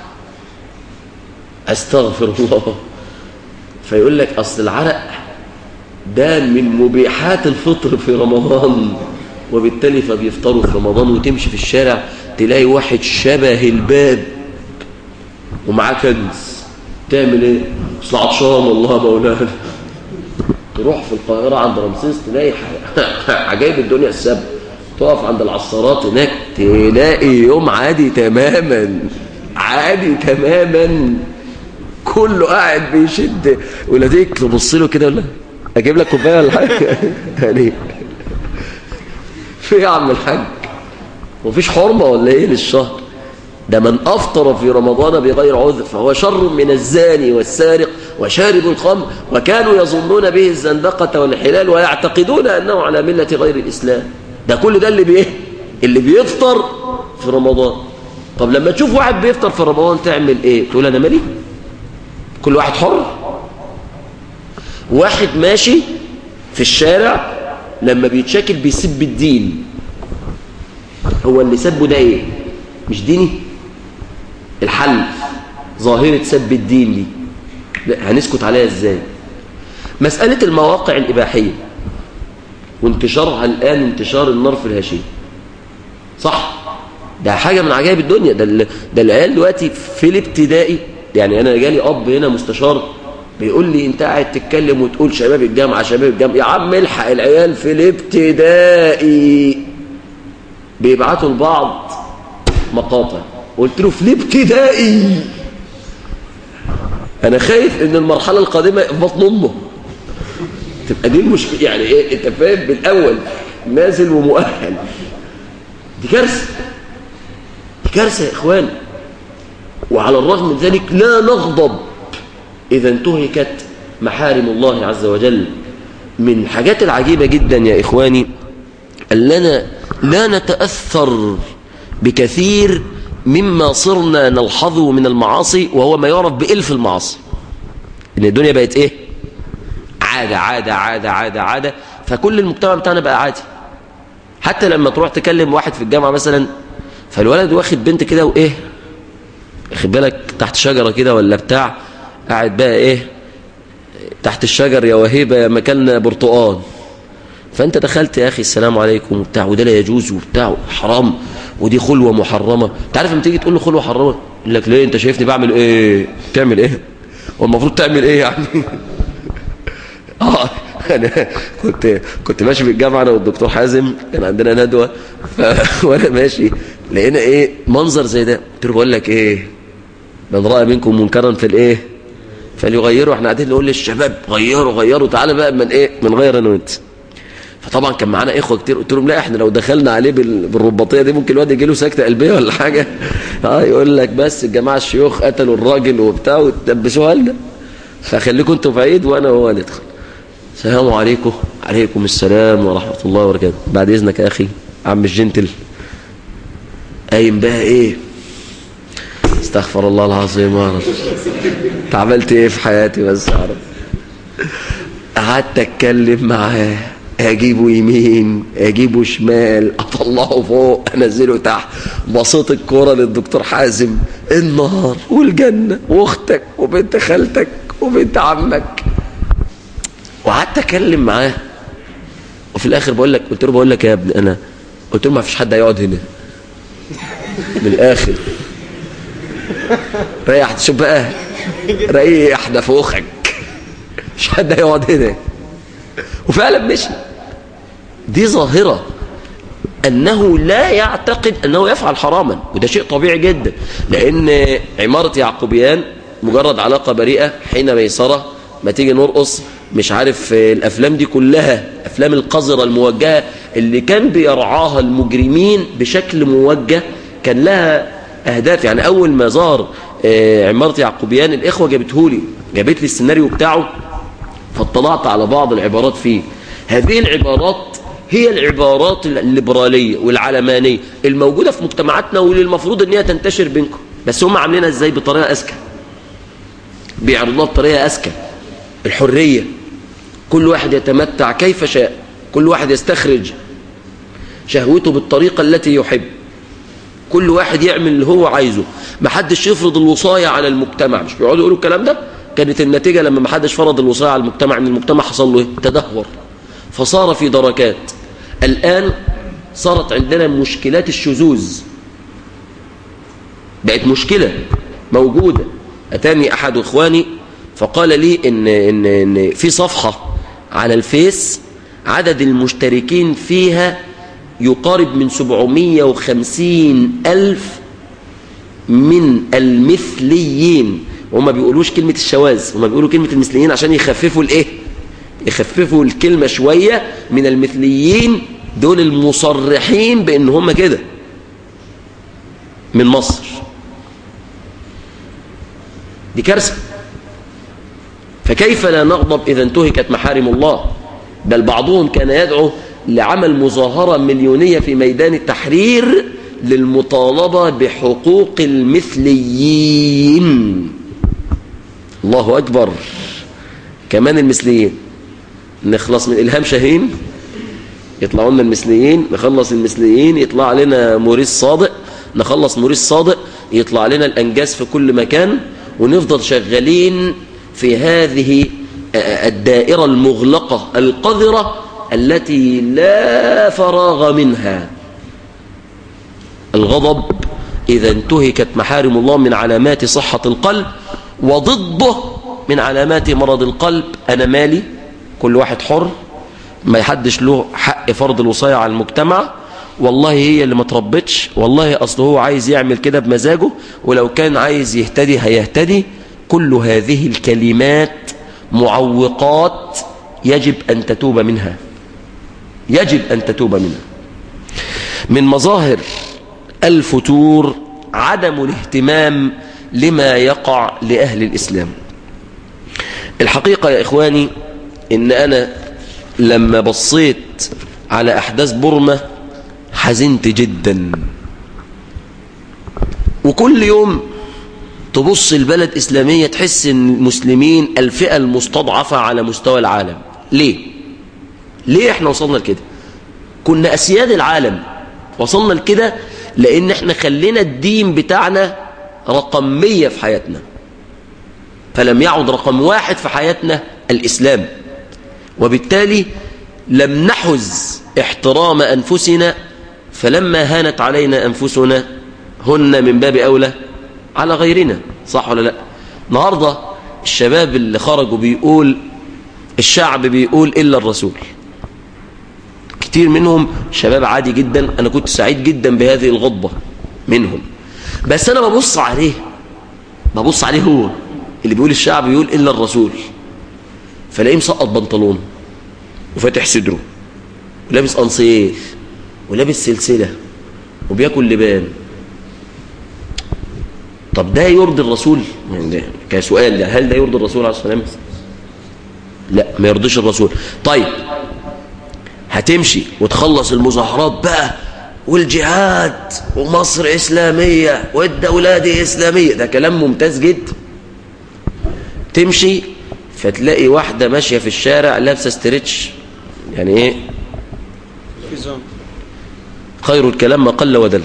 أستغفر الله فيقول لك أصل العرق ده من مبيحات الفطر في رمضان وبالتالي فبيفطروا في رمضان وتمشي في الشارع تلاقي واحد شبه الباب ومعاه كنز تعمل ايه اصل عطشان والله مولانا تروح في القاهرة عند رمسيس تلاقي عجائب الدنيا السبع تقف عند العصارات هناك تلاقي يوم عادي تماما عادي تماما كله قاعد بيشد ولاديك تبص له كده ولا اجيب لك كوبايه ولا حاجه يعني في يا عم الحاج مفيش حرمه ولا ايه للشهر ده من افطر في رمضان بغير عذر فهو شر من الزاني والسارق وشارب الخمر وكانوا يظنون به الزندقه والحلال ويعتقدون انه على مله غير الاسلام ده كل ده اللي بايه اللي بيفطر في رمضان طب لما تشوف واحد بيفطر في رمضان تعمل ايه تقول انا مالي كل واحد حر واحد ماشي في الشارع لما بيتشاكل بيسب الدين هو اللي سبه ده ايه مش ديني الحل ظاهرة سب الدين دي لا هنسكت عليها ازاي مسألة المواقع الإباحية وانتشارها الآن انتشار النار في الهشيم صح ده حاجة من عجائب الدنيا ده, ده العيال دلوقتي في الابتدائي يعني أنا جالي أب هنا مستشار بيقول لي انت قاعد تتكلم وتقول شباب الجامعة شباب الجامعة يا عم الحق العيال في الابتدائي بيبعتوا لبعض مقاطع قلت له في الابتدائي انا خايف ان المرحلة القادمة في بطن امه تبقى دي المشكلة يعني ايه انت فاهم بالاول نازل ومؤهل دي كارثة دي كارثة يا اخوان وعلى الرغم من ذلك لا نغضب إذا انتهكت محارم الله عز وجل من الحاجات العجيبة جدا يا إخواني أننا لا نتأثر بكثير مما صرنا نلحظه من المعاصي وهو ما يعرف بإلف المعاصي إن الدنيا بقت إيه عادة عادة عادة عادة عادة فكل المجتمع بتاعنا بقى عادي حتى لما تروح تكلم واحد في الجامعة مثلا فالولد واخد بنت كده وإيه خد بالك تحت شجرة كده ولا بتاع قاعد بقى ايه تحت الشجر يا وهيبة يا مكان برتقال فانت دخلت يا اخي السلام عليكم وبتاع وده لا يجوز وبتاع حرام ودي خلوة محرمة انت عارف لما تيجي تقول له خلوة محرمة يقول لك ليه انت شايفني بعمل ايه تعمل ايه والمفروض تعمل ايه يعني اه انا كنت كنت ماشي في الجامعه انا والدكتور حازم كان عندنا ندوه ف... وانا ماشي لقينا ايه منظر زي ده قلت له بقول لك ايه من راى منكم منكرا في الايه فليغيروا احنا قاعدين نقول للشباب غيروا غيروا تعالى بقى من ايه من غير انا وانت فطبعا كان معانا اخوه كتير قلت لهم لا احنا لو دخلنا عليه بالرباطيه دي ممكن الواد يجي له سكته قلبيه ولا حاجه اه يقول لك بس الجماعه الشيوخ قتلوا الراجل وبتاع وتدبسوها لنا فخليكم انتوا بعيد وانا وهو ندخل السلام عليكم عليكم السلام ورحمه الله وبركاته بعد اذنك يا اخي عم الجنتل قايم بقى ايه استغفر الله العظيم يا رب انت عملت ايه في حياتي بس يا رب قعدت اتكلم معاه اجيبه يمين اجيبه شمال اطلعه فوق انزله تحت بسيط الكوره للدكتور حازم النار والجنه واختك وبنت خالتك وبنت عمك وقعدت اتكلم معاه وفي الاخر بقول لك قلت له بقول لك يا ابني انا قلت له ما فيش حد هيقعد هنا من الاخر ريح شوف بقى ريح نفوخك مش حد هيقعد هنا وفعلا مشي دي ظاهرة أنه لا يعتقد أنه يفعل حراما وده شيء طبيعي جدا لأن عمارة يعقوبيان مجرد علاقة بريئة حين ميسرة ما تيجي نرقص مش عارف الأفلام دي كلها أفلام القذرة الموجهة اللي كان بيرعاها المجرمين بشكل موجه كان لها أهداف يعني أول ما ظهر عمارة يعقوبيان الإخوة جابتهولي جابت لي السيناريو بتاعه فاطلعت على بعض العبارات فيه هذه العبارات هي العبارات الليبرالية والعلمانية الموجودة في مجتمعاتنا واللي المفروض ان هي تنتشر بينكم بس هم عاملينها ازاي بطريقة اذكى بيعرضوها بطريقة اذكى الحرية كل واحد يتمتع كيف شاء كل واحد يستخرج شهوته بالطريقة التي يحب كل واحد يعمل اللي هو عايزه ما حدش يفرض الوصاية على المجتمع مش بيقعدوا يقولوا الكلام ده كانت النتيجة لما ما حدش فرض الوصاية على المجتمع ان المجتمع حصل له تدهور فصار في دركات الآن صارت عندنا مشكلات الشذوذ بقت مشكلة موجودة أتاني أحد إخواني فقال لي إن, إن, إن في صفحة على الفيس عدد المشتركين فيها يقارب من 750 ألف من المثليين وما بيقولوش كلمة الشواذ هما بيقولوا كلمة المثليين عشان يخففوا الايه يخففوا الكلمة شوية من المثليين دول المصرحين بان هم كده من مصر دي كارثة فكيف لا نغضب إذا انتهكت محارم الله بل بعضهم كان يدعو لعمل مظاهرة مليونية في ميدان التحرير للمطالبة بحقوق المثليين الله أكبر كمان المثليين نخلص من إلهام شاهين يطلعوا لنا المثليين نخلص المثليين يطلع لنا موريس صادق نخلص موريس صادق يطلع لنا الأنجاز في كل مكان ونفضل شغالين في هذه الدائرة المغلقة القذرة التي لا فراغ منها الغضب إذا انتهكت محارم الله من علامات صحة القلب وضده من علامات مرض القلب أنا مالي كل واحد حر ما يحدش له حق فرض الوصاية على المجتمع والله هي اللي ما تربتش والله أصله هو عايز يعمل كده بمزاجه ولو كان عايز يهتدي هيهتدي كل هذه الكلمات معوقات يجب أن تتوب منها يجب أن تتوب منها من مظاهر الفتور عدم الاهتمام لما يقع لأهل الإسلام الحقيقة يا إخواني إن أنا لما بصيت على أحداث بورما حزنت جدا وكل يوم تبص البلد إسلامية تحس إن المسلمين الفئة المستضعفة على مستوى العالم ليه؟ ليه احنا وصلنا لكده؟ كنا أسياد العالم وصلنا لكده لأن احنا خلينا الدين بتاعنا رقم مية في حياتنا فلم يعد رقم واحد في حياتنا الإسلام وبالتالي لم نحز احترام أنفسنا فلما هانت علينا أنفسنا هن من باب أولى على غيرنا صح ولا لا النهاردة الشباب اللي خرجوا بيقول الشعب بيقول إلا الرسول كتير منهم شباب عادي جدا أنا كنت سعيد جدا بهذه الغضبة منهم بس أنا ببص عليه ببص عليه هو اللي بيقول الشعب بيقول إلا الرسول فلاقيه مسقط بنطلونه وفاتح صدره ولابس قنصير ولابس سلسلة وبياكل لبان طب ده يرضي الرسول يعني ده كسؤال ده هل ده يرضي الرسول عليه الصلاة والسلام لا ما يرضيش الرسول طيب هتمشي وتخلص المظاهرات بقى والجهاد ومصر إسلامية والدولة دي إسلامية ده كلام ممتاز جدا تمشي فتلاقي واحدة ماشية في الشارع لابسة ستريتش يعني ايه خير الكلام ما قل ودل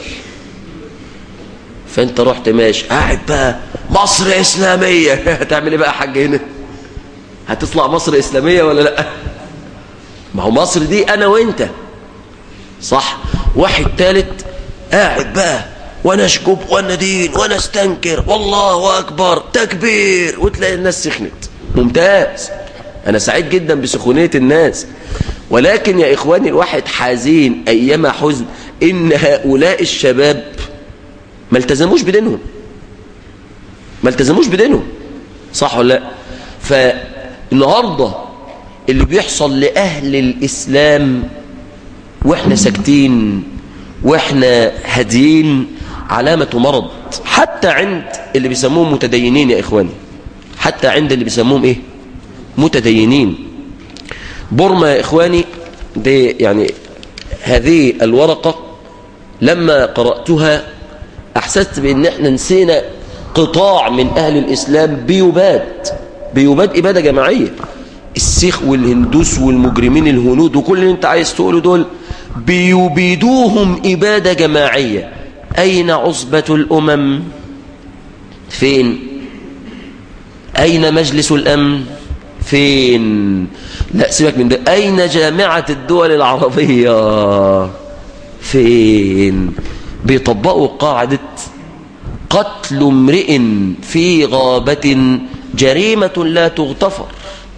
فانت رحت ماشي قاعد بقى مصر اسلاميه هتعمل ايه بقى يا حاج هنا هتطلع مصر اسلاميه ولا لا ما هو مصر دي انا وانت صح واحد ثالث قاعد بقى وانا اشكب وانا دين وانا استنكر والله اكبر تكبير وتلاقي الناس سخنت ممتاز انا سعيد جدا بسخونيه الناس ولكن يا اخواني الواحد حزين ايما حزن ان هؤلاء الشباب ما التزموش بدينهم ما التزموش بدينهم صح ولا لا فالنهارده اللي بيحصل لاهل الاسلام واحنا ساكتين واحنا هاديين علامه مرض حتى عند اللي بيسموهم متدينين يا اخواني حتى عند اللي بيسموهم ايه متدينين بورما يا اخواني دي يعني هذه الورقه لما قراتها احسست بان احنا نسينا قطاع من اهل الاسلام بيباد بيباد اباده جماعيه السيخ والهندوس والمجرمين الهنود وكل اللي انت عايز تقوله دول بيبيدوهم اباده جماعيه اين عصبه الامم فين اين مجلس الامن فين لا سيبك من ده اين جامعه الدول العربيه فين بيطبقوا قاعدة قتل امرئ في غابة جريمة لا تغتفر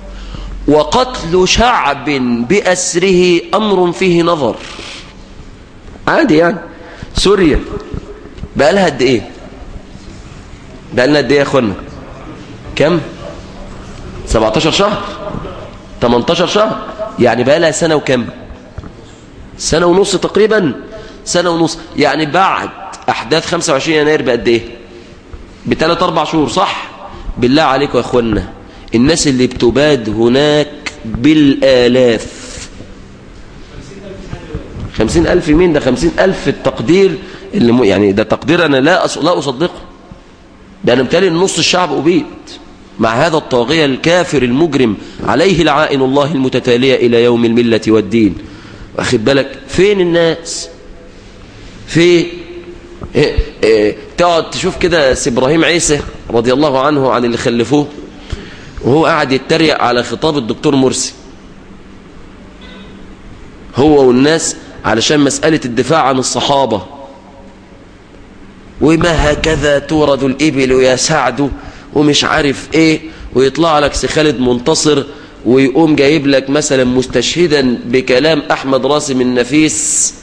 وقتل شعب بأسره أمر فيه نظر عادي يعني سوريا بقى لها قد ايه بقى لنا قد ايه يا اخوانا كم 17 شهر 18 شهر يعني بقى لها سنة وكم سنة ونص تقريبا سنة ونص يعني بعد أحداث 25 يناير بقد إيه بثلاث أربع شهور صح بالله عليكم يا أخوانا الناس اللي بتباد هناك بالآلاف خمسين ألف مين ده خمسين ألف التقدير اللي م... يعني ده تقدير أنا لا أص... لا أصدقه ده أنا متالي نص الشعب أبيد مع هذا الطاغية الكافر المجرم عليه لعائن الله المتتالية إلى يوم الملة والدين واخد بالك فين الناس في إيه إيه تقعد تشوف كده ابراهيم عيسى رضي الله عنه عن اللي خلفوه وهو قاعد يتريق على خطاب الدكتور مرسي هو والناس علشان مسألة الدفاع عن الصحابة وما هكذا تورد الإبل يا سعد ومش عارف ايه ويطلع لك سي خالد منتصر ويقوم جايب لك مثلا مستشهدا بكلام احمد راسم النفيس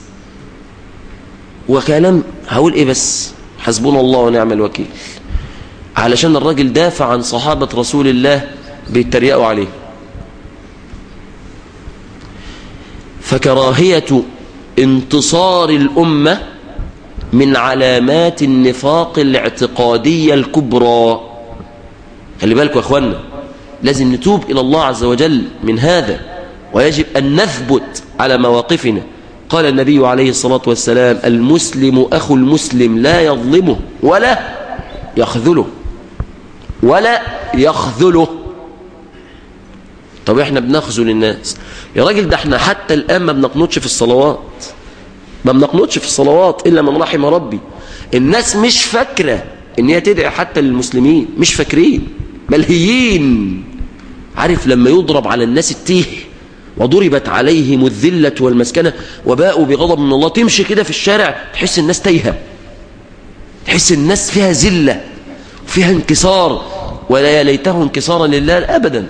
وكلام هقول ايه بس حسبنا الله ونعم الوكيل علشان الراجل دافع عن صحابة رسول الله بيتريقوا عليه فكراهية انتصار الأمة من علامات النفاق الاعتقادية الكبرى خلي بالكم يا اخوانا لازم نتوب إلى الله عز وجل من هذا ويجب أن نثبت على مواقفنا قال النبي عليه الصلاة والسلام المسلم أخو المسلم لا يظلمه ولا يخذله ولا يخذله طب احنا بنخذل الناس يا راجل ده احنا حتى الآن ما بنقنطش في الصلوات ما بنقنطش في الصلوات إلا من رحم ربي الناس مش فاكرة ان هي تدعي حتى للمسلمين مش فاكرين ملهيين عارف لما يضرب على الناس التيه وضربت عليهم الذلة والمسكنة وباءوا بغضب من الله تمشي كده في الشارع تحس الناس تايهة تحس الناس فيها ذلة وفيها انكسار ولا ليته انكسارا لله أبدا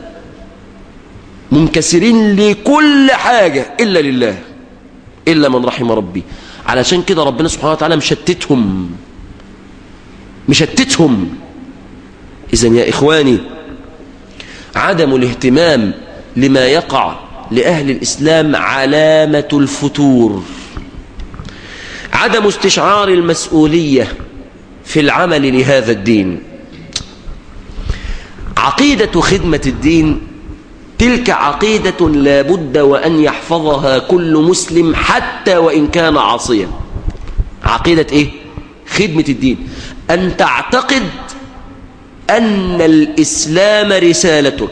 منكسرين لكل حاجة إلا لله إلا من رحم ربي علشان كده ربنا سبحانه وتعالى مشتتهم مشتتهم إذا يا إخواني عدم الاهتمام لما يقع لأهل الإسلام علامة الفتور عدم استشعار المسؤولية في العمل لهذا الدين عقيدة خدمة الدين تلك عقيدة لا بد وأن يحفظها كل مسلم حتى وإن كان عاصيا عقيدة إيه؟ خدمة الدين أن تعتقد أن الإسلام رسالتك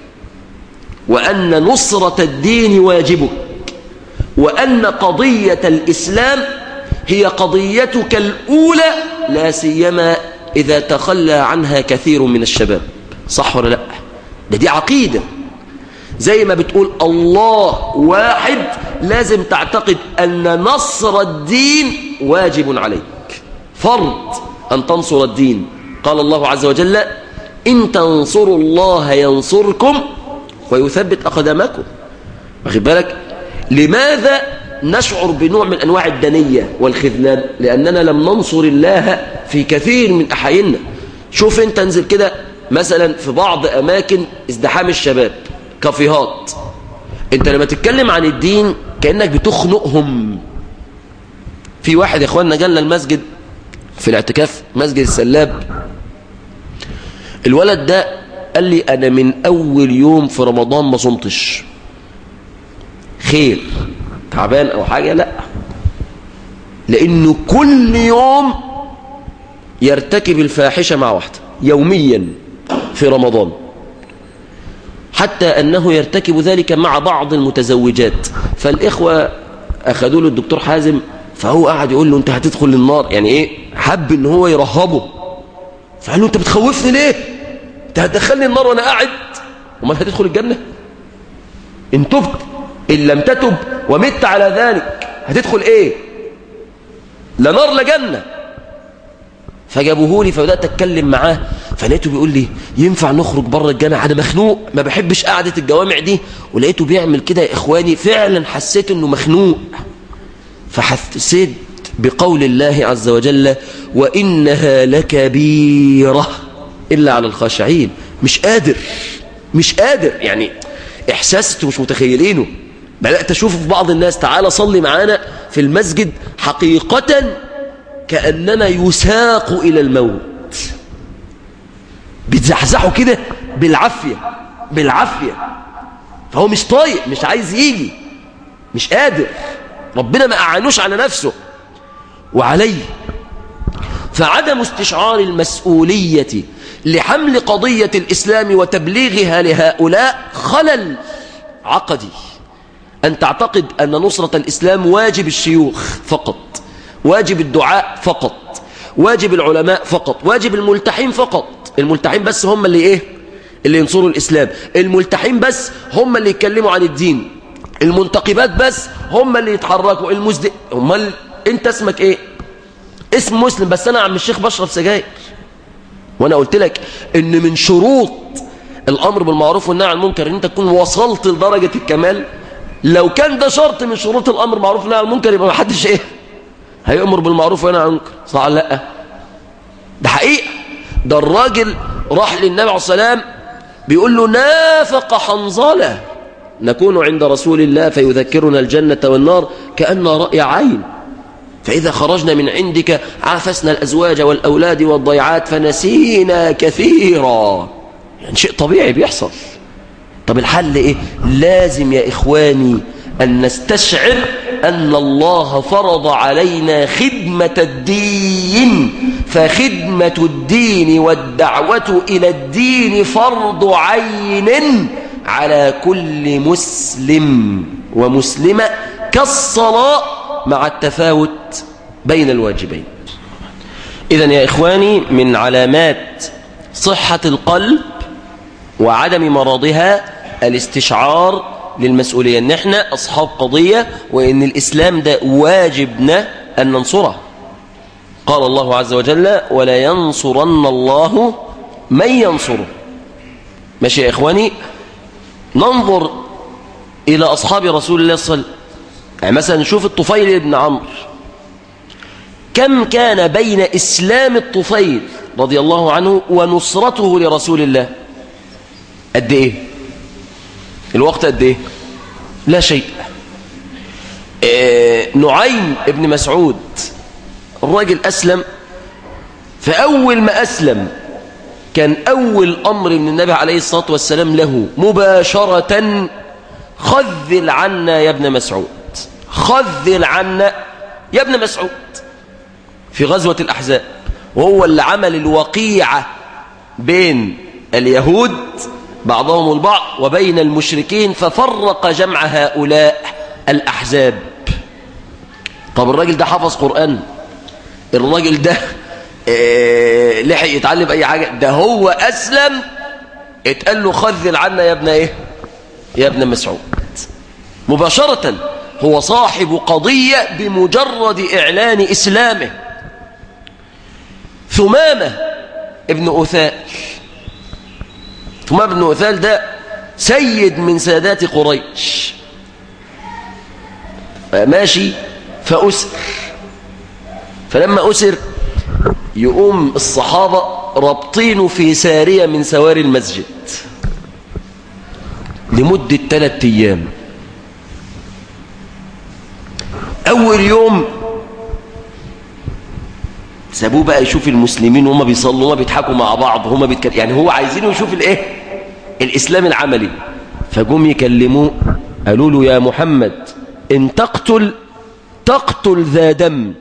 وأن نصرة الدين واجبك وأن قضية الإسلام هي قضيتك الأولى لا سيما إذا تخلى عنها كثير من الشباب صح ولا لا ده دي عقيدة زي ما بتقول الله واحد لازم تعتقد أن نصر الدين واجب عليك فرض أن تنصر الدين قال الله عز وجل إن تنصروا الله ينصركم ويثبت أقدامكم واخد بالك لماذا نشعر بنوع من أنواع الدنية والخذلان لأننا لم ننصر الله في كثير من أحياننا شوف انت انزل كده مثلا في بعض أماكن ازدحام الشباب كافيهات انت لما تتكلم عن الدين كأنك بتخنقهم في واحد يا اخواننا جالنا المسجد في الاعتكاف مسجد السلاب الولد ده قال لي انا من اول يوم في رمضان ما صمتش خير تعبان او حاجة لا لانه كل يوم يرتكب الفاحشة مع واحدة يوميا في رمضان حتى أنه يرتكب ذلك مع بعض المتزوجات فالإخوة أخذوا له الدكتور حازم فهو قاعد يقول له أنت هتدخل النار يعني إيه حب أن هو يرهبه فقال له أنت بتخوفني ليه أنت هتدخلني النار وأنا قاعد وما هتدخل الجنة إن تبت إن لم تتب ومت على ذلك هتدخل إيه لا نار لا جنة فجابوه لي فبدات اتكلم معاه فلقيته بيقول لي ينفع نخرج بره الجامع انا مخنوق ما بحبش قعده الجوامع دي ولقيته بيعمل كده يا اخواني فعلا حسيت انه مخنوق فحسيت بقول الله عز وجل وإنها لكبيرة إلا على الخاشعين مش قادر مش قادر يعني إحساس انتوا مش متخيلينه بدأت أشوف في بعض الناس تعالى صلي معانا في المسجد حقيقة كأنما يساق إلى الموت بتزحزحوا كده بالعافية بالعافية فهو مش طايق مش عايز يجي مش قادر ربنا ما أعانوش على نفسه وعليه فعدم استشعار المسؤولية لحمل قضية الإسلام وتبليغها لهؤلاء خلل عقدي أن تعتقد أن نصرة الإسلام واجب الشيوخ فقط واجب الدعاء فقط واجب العلماء فقط واجب الملتحين فقط الملتحين بس هم اللي إيه اللي ينصروا الإسلام الملتحين بس هم اللي يتكلموا عن الدين المنتقبات بس هم اللي يتحركوا المزد امال انت اسمك ايه اسم مسلم بس انا عم الشيخ بشرب سجاير وانا قلت لك ان من شروط الامر بالمعروف والنهي عن المنكر ان انت تكون وصلت لدرجه الكمال لو كان ده شرط من شروط الامر بالمعروف والنهي عن المنكر يبقى ما حدش ايه هيامر بالمعروف وينهى عن المنكر صح ولا لا ده حقيقه ده الراجل راح للنبي عليه السلام بيقول له نافق حنظله نكون عند رسول الله فيذكرنا الجنة والنار كأن رأي عين فإذا خرجنا من عندك عافسنا الأزواج والأولاد والضيعات فنسينا كثيرا يعني شيء طبيعي بيحصل طب الحل إيه لازم يا إخواني أن نستشعر أن الله فرض علينا خدمة الدين فخدمة الدين والدعوة إلى الدين فرض عين على كل مسلم ومسلمة كالصلاة مع التفاوت بين الواجبين إذا يا إخواني من علامات صحة القلب وعدم مرضها الاستشعار للمسؤولية ان احنا اصحاب قضية وان الاسلام ده واجبنا ان ننصره قال الله عز وجل ولا ينصرن الله من ينصره ماشي يا اخواني ننظر الى اصحاب رسول الله صلى الله عليه وسلم يعني مثلا نشوف الطفيل بن عمرو كم كان بين اسلام الطفيل رضي الله عنه ونصرته لرسول الله قد ايه الوقت قد ايه لا شيء إيه نعيم ابن مسعود الراجل أسلم فأول ما أسلم كان أول أمر من النبي عليه الصلاة والسلام له مباشرة خذل عنا يا ابن مسعود خذل عنا يا ابن مسعود في غزوة الأحزاب وهو اللي عمل الوقيعة بين اليهود بعضهم البعض وبين المشركين ففرق جمع هؤلاء الأحزاب طب الراجل ده حفظ قرآن الراجل ده إيه لحق يتعلم أي حاجة ده هو أسلم اتقال له خذل عنا يا ابن إيه يا ابن مسعود مباشرة هو صاحب قضية بمجرد إعلان إسلامه ثمامة ابن أثال ثمامة بن أثال ده سيد من سادات قريش ماشي فأسر فلما أسر يقوم الصحابة ربطينه في سارية من سواري المسجد لمدة ثلاثة أيام أول يوم سابوه بقى يشوف المسلمين وهم بيصلوا وهم بيضحكوا مع بعض وهم بيتكلموا يعني هو عايزينه يشوف الايه الاسلام العملي فجم يكلموه قالوا له يا محمد ان تقتل تقتل ذا دم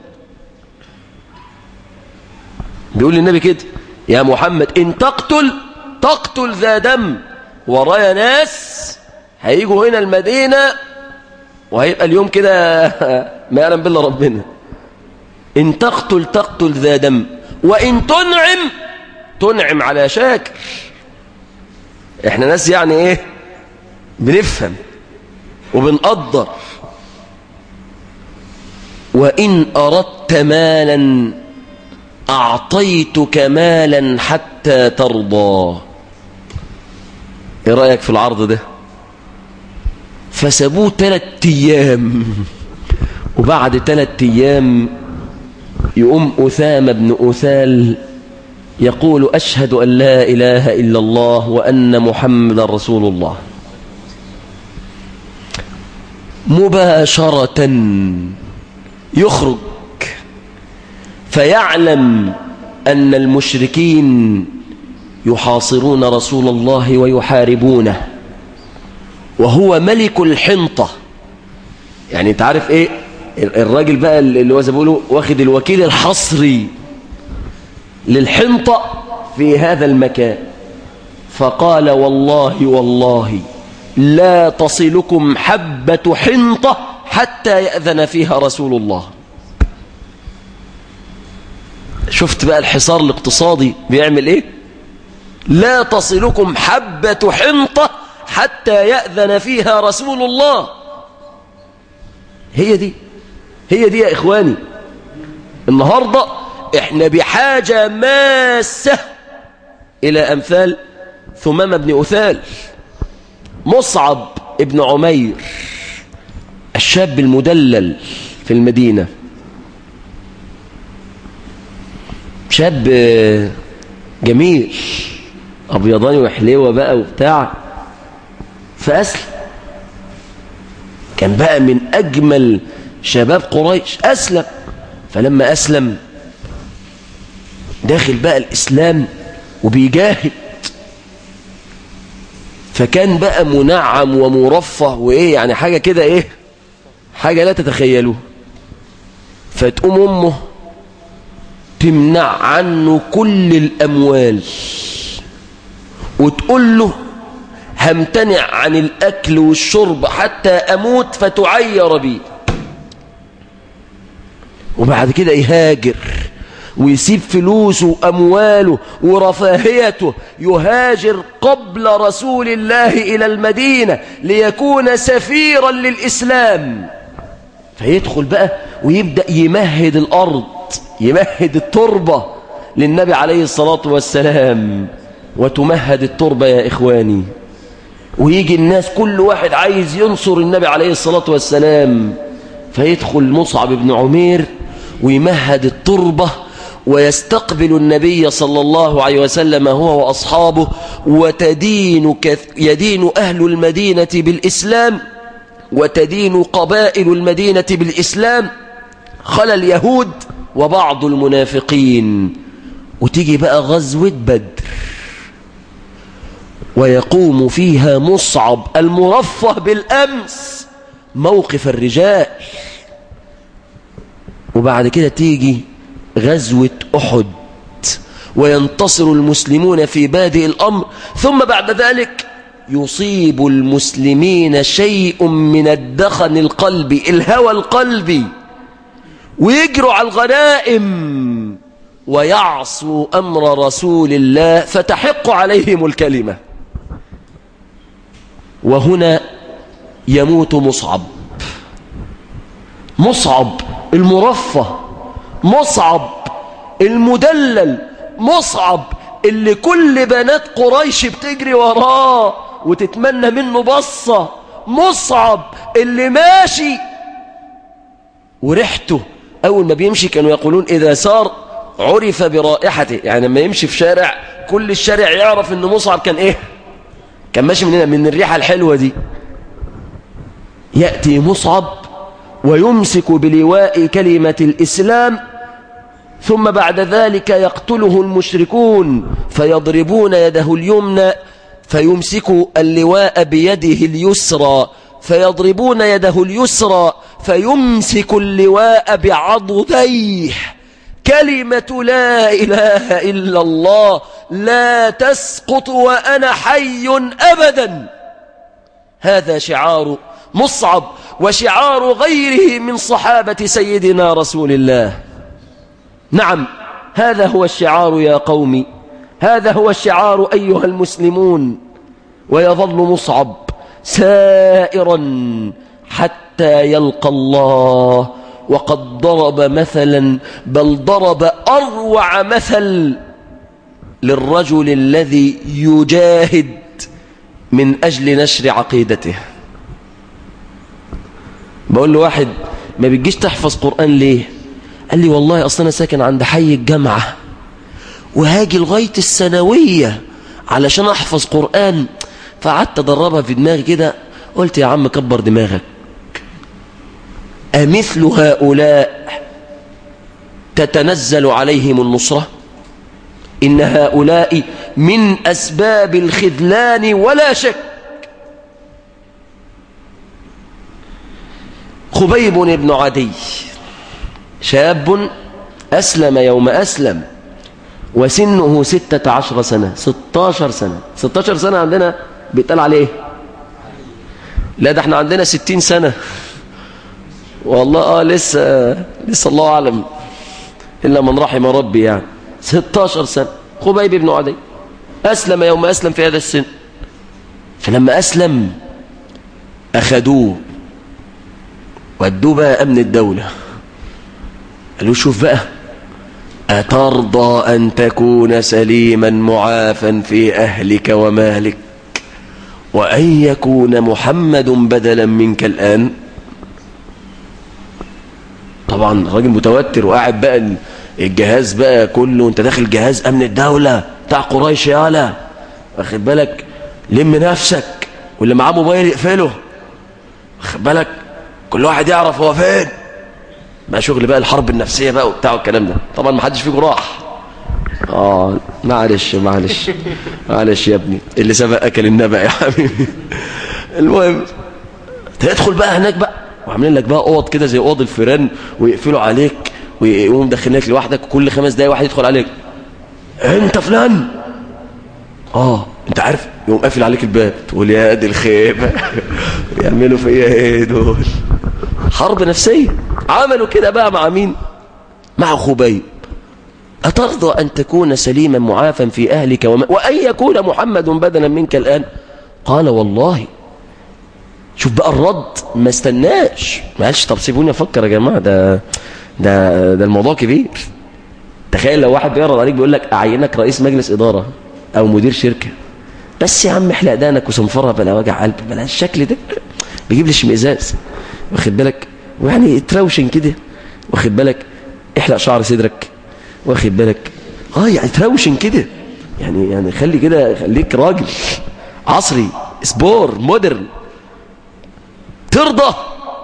بيقول للنبي كده يا محمد ان تقتل تقتل ذا دم ورايا ناس هيجوا هنا المدينة وهيبقى اليوم كده ما يعلم بالله ربنا إن تقتل تقتل ذا دم وإن تنعم تنعم على شاكر إحنا ناس يعني إيه بنفهم وبنقدر وإن أردت مالا أعطيتك مالا حتى ترضى إيه رأيك في العرض ده فسابوه ثلاث أيام وبعد ثلاثة أيام يقوم أثام بن أثال يقول أشهد أن لا إله إلا الله وأن محمد رسول الله مباشرة يخرج فيعلم أن المشركين يحاصرون رسول الله ويحاربونه وهو ملك الحنطة يعني انت عارف ايه الراجل بقى اللي هو زي بيقولوا واخد الوكيل الحصري للحنطة في هذا المكان فقال والله والله لا تصلكم حبة حنطة حتى يأذن فيها رسول الله شفت بقى الحصار الاقتصادي بيعمل ايه لا تصلكم حبة حنطة حتى يأذن فيها رسول الله هي دي هي دي يا إخواني النهاردة احنا بحاجة ماسة إلى أمثال ثمام بن أثال مصعب ابن عمير الشاب المدلل في المدينة شاب جميل أبيضاني وحليوة بقى وبتاع فأسلم كان بقى من أجمل شباب قريش أسلم فلما أسلم داخل بقى الإسلام وبيجاهد فكان بقى منعم ومرفه وإيه يعني حاجة كده إيه حاجة لا تتخيلوه فتقوم أمه تمنع عنه كل الأموال وتقول له همتنع عن الأكل والشرب حتى أموت فتعير بي وبعد كده يهاجر ويسيب فلوسه وأمواله ورفاهيته يهاجر قبل رسول الله إلى المدينة ليكون سفيرا للإسلام فيدخل بقى ويبدأ يمهد الأرض يمهد التربة للنبي عليه الصلاة والسلام وتمهد التربة يا إخواني ويجي الناس كل واحد عايز ينصر النبي عليه الصلاة والسلام فيدخل مصعب بن عمير ويمهد التربة ويستقبل النبي صلى الله عليه وسلم هو وأصحابه وتدين كث... يدين أهل المدينة بالإسلام وتدين قبائل المدينة بالإسلام خلى اليهود وبعض المنافقين وتيجي بقى غزوة بدر ويقوم فيها مصعب المرفه بالأمس موقف الرجال وبعد كده تيجي غزوة أحد وينتصر المسلمون في بادئ الأمر ثم بعد ذلك يصيب المسلمين شيء من الدخن القلبي الهوى القلبي ويجروا على الغنائم ويعصوا أمر رسول الله فتحق عليهم الكلمة وهنا يموت مصعب مصعب المرفه مصعب المدلل مصعب اللي كل بنات قريش بتجري وراه وتتمنى منه بصة مصعب اللي ماشي وريحته أول ما بيمشي كانوا يقولون إذا سار عرف برائحته يعني لما يمشي في شارع كل الشارع يعرف ان مصعب كان ايه كان ماشي من هنا من الريحة الحلوة دي يأتي مصعب ويمسك بلواء كلمة الإسلام ثم بعد ذلك يقتله المشركون فيضربون يده اليمنى فيمسك اللواء بيده اليسرى فيضربون يده اليسرى فيمسك اللواء بعضديه كلمة لا إله إلا الله لا تسقط وأنا حي أبدا هذا شعار مصعب وشعار غيره من صحابة سيدنا رسول الله نعم هذا هو الشعار يا قومي هذا هو الشعار أيها المسلمون ويظل مصعب سائرا حتى يلقى الله وقد ضرب مثلا بل ضرب أروع مثل للرجل الذي يجاهد من أجل نشر عقيدته بقول له واحد ما بتجيش تحفظ قرآن ليه قال لي والله أصلا أنا ساكن عند حي الجامعة وهاجي لغاية الثانوية علشان أحفظ قرآن فقعدت أدربها في دماغي كده قلت يا عم كبر دماغك أمثل هؤلاء تتنزل عليهم النصرة إن هؤلاء من أسباب الخذلان ولا شك خبيب بن عدي شاب أسلم يوم أسلم وسنه ستة عشر سنة ستاشر سنة ستاشر سنة عندنا بيتقال عليه لا ده احنا عندنا ستين سنة والله اه لسه لسه الله أعلم إلا من رحم ربي يعني ستاشر سنة خبيب بن عدي أسلم يوم أسلم في هذا السن فلما أسلم أخذوه ودوه بقى أمن الدولة قالوا شوف بقى أترضى أن تكون سليما معافا في أهلك ومالك وأن يكون محمد بدلا منك الآن طبعا الراجل متوتر وقاعد بقى الجهاز بقى كله انت داخل جهاز امن الدولة بتاع قريش يالا واخد بالك لم نفسك واللي معاه موبايل يقفله واخد بالك كل واحد يعرف هو فين بقى شغل بقى الحرب النفسية بقى وبتاع الكلام ده طبعا ما حدش فيكم راح اه معلش معلش معلش يا ابني اللي سبق اكل النبأ يا حبيبي المهم تدخل بقى هناك بقى وعاملين لك بقى اوض كده زي اوض الفيران ويقفلوا عليك ويقوموا مدخلينك لوحدك وكل خمس دقايق واحد يدخل عليك انت فلان اه انت عارف يقوم قافل عليك الباب تقول يا دي الخيبه يعملوا فيا ايه دول حرب نفسيه عملوا كده بقى مع مين مع خبيب أترضى أن تكون سليما معافا في أهلك وما وأن يكون محمد بدلا منك الآن قال والله شوف بقى الرد ما استناش ما قالش طب سيبوني أفكر يا جماعة ده ده ده الموضوع كبير تخيل لو واحد بيعرض عليك بيقول لك أعينك رئيس مجلس إدارة أو مدير شركة بس يا عم احلق دانك وصنفرها بلا وجع قلب بلا الشكل ده بيجيب لي اشمئزاز واخد بالك ويعني تروشن كده واخد بالك احلق شعر صدرك واخد بالك اه يعني تروشن كده يعني يعني خلي كده خليك راجل عصري سبور مودرن ترضى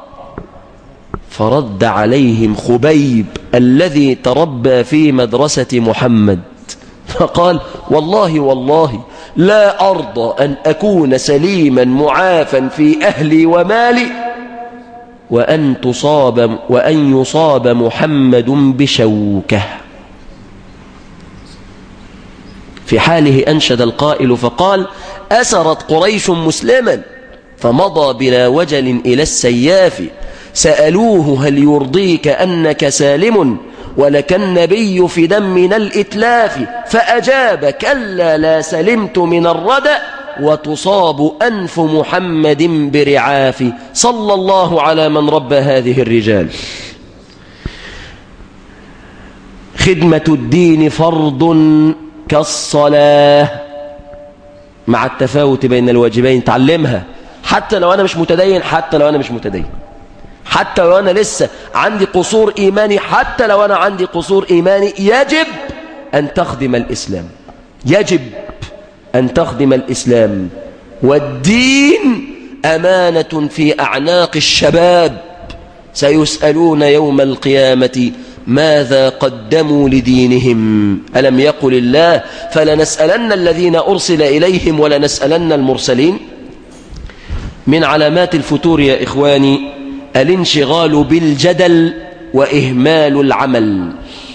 فرد عليهم خبيب الذي تربى في مدرسة محمد فقال والله والله لا أرضى أن أكون سليما معافا في أهلي ومالي وأن تصاب وأن يصاب محمد بشوكه في حاله أنشد القائل فقال أسرت قريش مسلما فمضى بلا وجل إلى السياف سألوه هل يرضيك أنك سالم ولك النبي في دم من الإتلاف فأجاب كلا لا سلمت من الردى وتصاب أنف محمد برعاف صلى الله على من ربى هذه الرجال خدمة الدين فرض كالصلاة مع التفاوت بين الواجبين تعلمها حتى لو أنا مش متدين حتى لو أنا مش متدين حتى لو أنا لسه عندي قصور إيماني حتى لو أنا عندي قصور إيماني يجب أن تخدم الإسلام يجب أن تخدم الإسلام والدين أمانة في أعناق الشباب سيسألون يوم القيامة ماذا قدموا لدينهم ألم يقل الله فلنسألن الذين أرسل إليهم ولنسألن المرسلين من علامات الفتور يا إخواني الانشغال بالجدل وإهمال العمل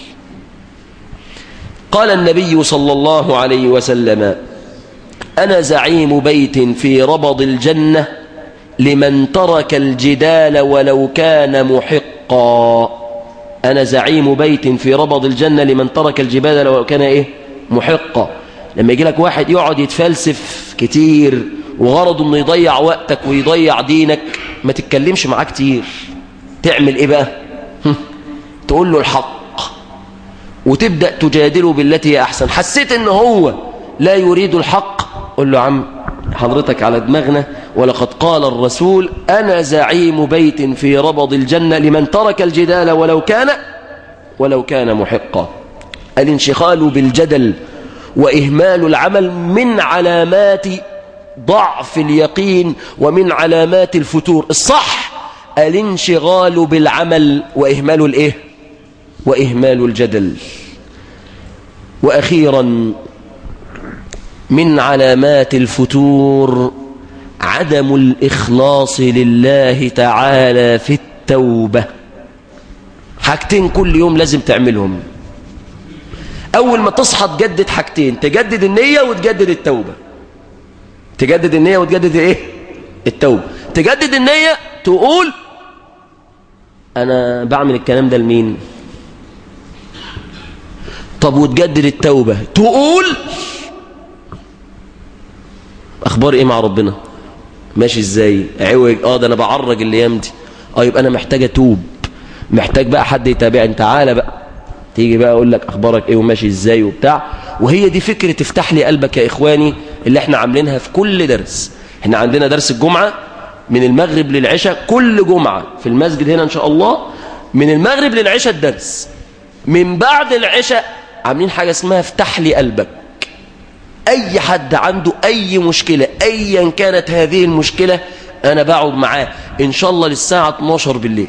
قال النبي صلى الله عليه وسلم أنا زعيم بيت في ربض الجنة لمن ترك الجدال ولو كان محقا أنا زعيم بيت في ربض الجنة لمن ترك الجبال ولو كان إيه محقا لما يجي لك واحد يقعد يتفلسف كتير وغرضه انه يضيع وقتك ويضيع دينك ما تتكلمش معاه كتير تعمل ايه بقى تقول له الحق وتبدأ تجادله بالتي هي احسن حسيت ان هو لا يريد الحق قل له عم حضرتك على دماغنا ولقد قال الرسول أنا زعيم بيت في ربض الجنة لمن ترك الجدال ولو كان ولو كان محقا الانشغال بالجدل وإهمال العمل من علامات ضعف اليقين ومن علامات الفتور الصح الانشغال بالعمل وإهمال الإيه وإهمال الجدل وأخيرا من علامات الفتور عدم الإخلاص لله تعالى في التوبة حاجتين كل يوم لازم تعملهم أول ما تصحى تجدد حاجتين تجدد النية وتجدد التوبة تجدد النية وتجدد ايه التوبة تجدد النية تقول أنا بعمل الكلام ده لمين طب وتجدد التوبة تقول أخبار إيه مع ربنا ماشي إزاي عوج آه ده أنا بعرج الأيام دي آه يبقى أنا محتاج أتوب محتاج بقى حد يتابعني تعالى بقى تيجي بقى أقول لك أخبارك إيه وماشي إزاي وبتاع وهي دي فكرة تفتح لي قلبك يا إخواني اللي احنا عاملينها في كل درس احنا عندنا درس الجمعة من المغرب للعشاء كل جمعة في المسجد هنا إن شاء الله من المغرب للعشاء الدرس من بعد العشاء عاملين حاجة اسمها افتح لي قلبك أي حد عنده أي مشكلة أيا كانت هذه المشكلة أنا بقعد معاه إن شاء الله للساعة 12 بالليل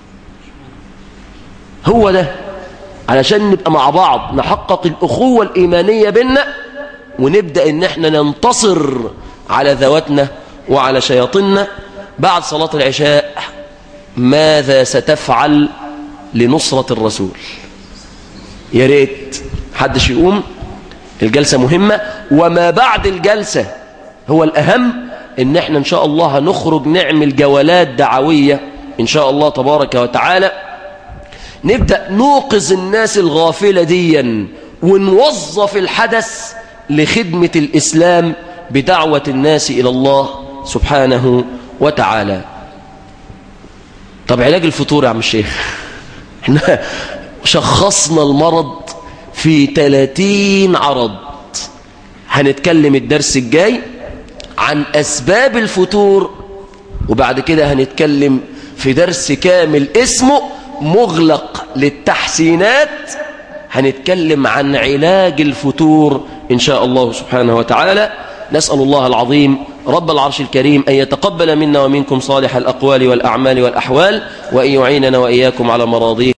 هو ده علشان نبقى مع بعض نحقق الأخوة الإيمانية بينا ونبدأ إن احنا ننتصر على ذواتنا وعلى شياطيننا بعد صلاة العشاء ماذا ستفعل لنصرة الرسول يا ريت حدش يقوم الجلسة مهمة وما بعد الجلسة هو الأهم إن احنا إن شاء الله هنخرج نعمل جولات دعوية إن شاء الله تبارك وتعالى نبدأ نوقظ الناس الغافلة ديا ونوظف الحدث لخدمة الإسلام بدعوة الناس إلى الله سبحانه وتعالى طب علاج الفطور يا عم الشيخ احنا شخصنا المرض في 30 عرض هنتكلم الدرس الجاي عن أسباب الفتور وبعد كده هنتكلم في درس كامل اسمه مغلق للتحسينات هنتكلم عن علاج الفتور إن شاء الله سبحانه وتعالى نسأل الله العظيم رب العرش الكريم أن يتقبل منا ومنكم صالح الأقوال والأعمال والأحوال وأن يعيننا وإياكم على مراضيه